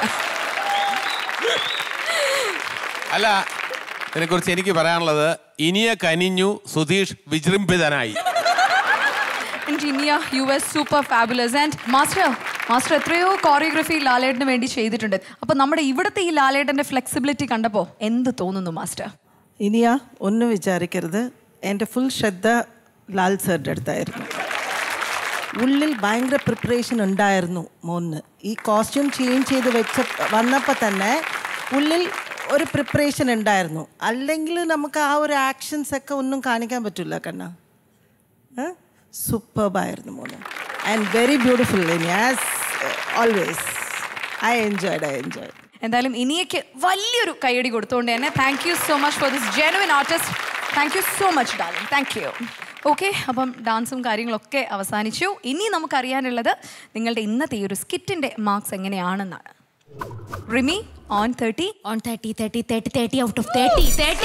അല്ല ഇതിനെക്കുറിച്ച് എനിക്ക് പറയാനുള്ളത് ഇനിയ കനിഞ്ഞു സുധീഷ് വിജൃംഭിതനായി And Iniya you is super fabulous and master master എത്രയോ കോറിയോഗ്രഫി ലാലേട്ടന് വേണ്ടി ചെയ്തിട്ടുണ്ട് അപ്പൊ നമ്മുടെ ഇവിടുത്തെ ഈ ലാലേട്ടന്റെ ഫ്ലെക്സിബിലിറ്റി കണ്ടപ്പോ എന്ത് തോന്നുന്നു മാസ്റ്റർ ഇനിയ ഒന്നും വിചാരിക്കരുത് എൻ്റെ ഫുൾ ശ്രദ്ധ ലാൽ സാറിൻ്റെ അടുത്തായിരുന്നു ഉള്ളിൽ ഭയങ്കര പ്രിപ്പറേഷൻ ഉണ്ടായിരുന്നു മോന്ന് ഈ കോസ്റ്റ്യൂം ചേഞ്ച് ചെയ്ത് വെച്ച വന്നപ്പോൾ തന്നെ ഉള്ളിൽ ഒരു പ്രിപ്പറേഷൻ ഉണ്ടായിരുന്നു അല്ലെങ്കിൽ നമുക്ക് ആ ഒരു ആക്ഷൻസ് ഒക്കെ ഒന്നും കാണിക്കാൻ പറ്റില്ല കണ്ണ സൂപ്പർബായിരുന്നു മോന് ആൻഡ് വെരി ബ്യൂട്ടിഫുൾ ഇനി as always I enjoyed I enjoy എന്തായാലും ഇനിയൊക്കെ വലിയൊരു കൈയടി കൊടുത്തുകൊണ്ട് തന്നെ thank you so much for this genuine artist thank you so much darling thank you okay അപ്പം ഡാൻസും കാര്യങ്ങളൊക്കെ അവസാനിച്ചു ഇനി നമുക്കറിയാനുള്ളത് നിങ്ങളുടെ ഇന്നത്തെ ഈ ഒരു സ്കിറ്റിന്റെ മാർക്സ് എങ്ങനെയാണെന്നാണ് Rimi on thirty on thirty thirty thirty thirty out of thirty thirty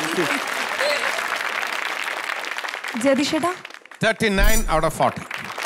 ജതിഷേട്ടാ thirty nine out of forty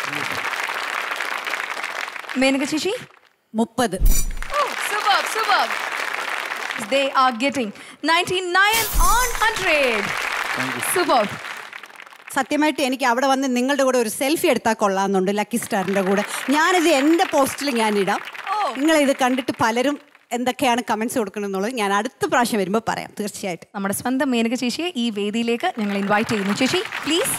Menaka ചേച്ചി മുപ്പത് super super they are getting 99 on 100 super സത്യമായിട്ട് എനിക്ക് അവിടെ വന്ന് നിങ്ങളുടെ കൂടെ ഒരു സെൽഫി എടുത്താൽ കൊള്ളാമെന്നുണ്ട് ലക്കി സ്റ്റാറിന്റെ കൂടെ ഞാനിത് എൻ്റെ പോസ്റ്റിൽ ഞാൻ ഇടാം നിങ്ങൾ ഇത് കണ്ടിട്ട് പലരും എന്തൊക്കെയാണ് കമന്റ്സ് കൊടുക്കണമെന്നുള്ളത് ഞാൻ അടുത്ത പ്രാവശ്യം വരുമ്പോൾ പറയാം തീർച്ചയായിട്ടും നമ്മുടെ സ്വന്തം മേനക ചേച്ചിയെ ഈ വേദിയിലേക്ക് ഞങ്ങൾ ഇൻവൈറ്റ് ചെയ്യുന്നു ചേച്ചി പ്ലീസ്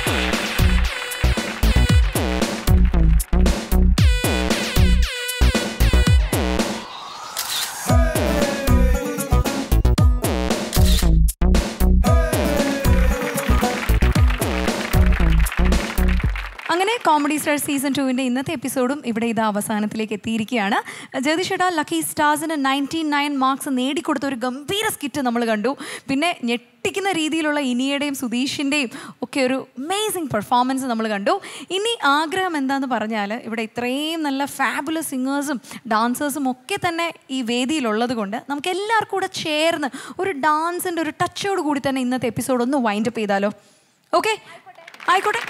അങ്ങനെ കോമഡി സ്റ്റാർ സീസൺ ടുവിൻ്റെ ഇന്നത്തെ എപ്പിസോഡും ഇവിടെ ഇത് അവസാനത്തിലേക്ക് എത്തിയിരിക്കുകയാണ് ജഗദീഷേട്ടാ ലക്കി സ്റ്റാർസിന് നയൻറ്റി നയൻ മാർക്സ് നേടിക്കൊടുത്ത ഒരു ഗംഭീര സ്കിറ്റ് നമ്മൾ കണ്ടു പിന്നെ ഞെട്ടിക്കുന്ന രീതിയിലുള്ള ഇനിയുടെയും സുധീഷിൻ്റെയും ഒക്കെ ഒരു അമേസിങ് പെർഫോമൻസ് നമ്മൾ കണ്ടു ഇനി ആഗ്രഹം എന്താന്ന് പറഞ്ഞാൽ ഇവിടെ ഇത്രയും നല്ല ഫാബുലസ് സിംഗേഴ്സും ഡാൻസേഴ്സും ഒക്കെ തന്നെ ഈ വേദിയിലുള്ളത് കൊണ്ട് നമുക്ക് എല്ലാവർക്കും കൂടെ ചേർന്ന് ഒരു ഡാൻസിൻ്റെ ഒരു ടച്ചോട് കൂടി തന്നെ ഇന്നത്തെ എപ്പിസോഡ് ഒന്ന് വൈൻഡപ്പ് ചെയ്താലോ ഓക്കെ ആയിക്കോട്ടെ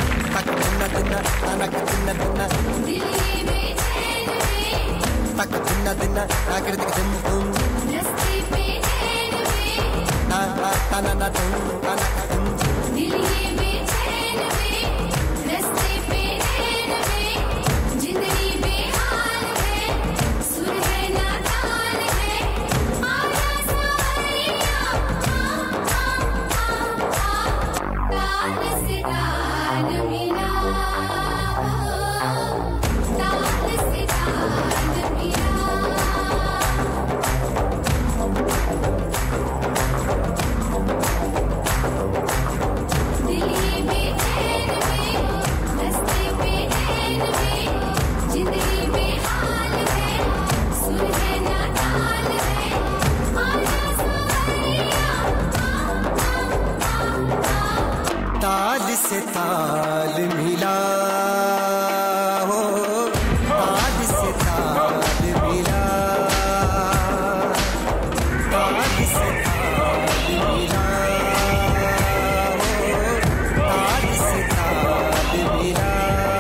ताल से ताल मिला हो ताल से ताल मिला ताल से ताल मिला हो ताल से ताल मिला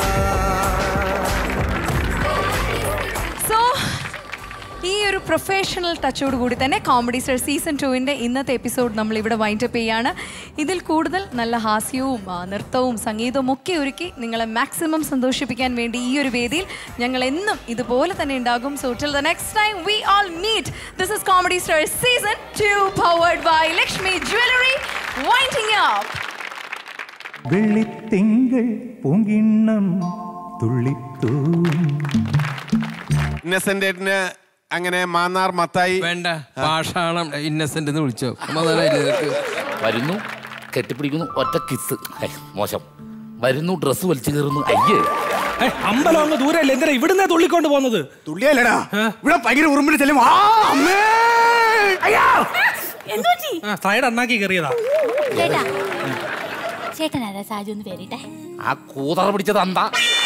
സോ ഈ ഒരു പ്രൊഫഷണൽ ടച്ചോട് കൂടി തന്നെ കോമഡി സ്റ്റാർ സീസൺ ടുവിൻ്റെ ഇന്നത്തെ എപ്പിസോഡ് നമ്മൾ ഇവിടെ വൈൻഡപ്പ് ചെയ്യാണ് ഇതിൽ കൂടുതൽ നല്ല ഹാസ്യവും ആ, നൃത്തവും സംഗീതവും ഒക്കെ ഒരുക്കി നിങ്ങളെ മാക്സിമം സന്തോഷിപ്പിക്കാൻ വേണ്ടി ഈ ഒരു വേദിയിൽ ഞങ്ങൾ എന്നും ഇതുപോലെ തന്നെ ഉണ്ടാകും so till the next time we all meet this is comedy star season two powered by Lakshmi jewellery winding up വെള്ളിത്തിങ്കൾ പൂങ്കിണ്ണം തുള്ളിത്തൂം ഇന്നസെന്റേറ്റിന് അങ്ങനെ മാന്നാർ മത്തായി വേണ്ട പാഷാണം ഇന്നസെന്റ് എന്ന് വിളിച്ചോ സമാധാനമായില്ലേ നിനക്ക്? വരുന്നു കെട്ടിപ്പിടിക്കുന്നു ഒറ്റ കിസ് ഹേ, മോശം വരുന്നു ഡ്രസ്സ് വലിച്ചു കയറുന്നു അയ്യേ അമ്പലം അങ്ങ് ദൂരല്ലേ എന്തിനാ ഇവിടുന്ന് തുള്ളിക്കൊണ്ട് പോകുന്നത് തുള്ളിയല്ലടാ ഇവിടെ ഭയങ്കര ഉറുമ്പിന് ചെല്ലും ആ അമ്മേ അയ്യോ സൈഡ് അണ്ണാക്കി കയറിയതാ ചേട്ടാ ചേട്ടനാരാ സാജു ഒന്ന് പേരിട്ടെ ആ കൂതറ പിടിച്ചത് എന്താ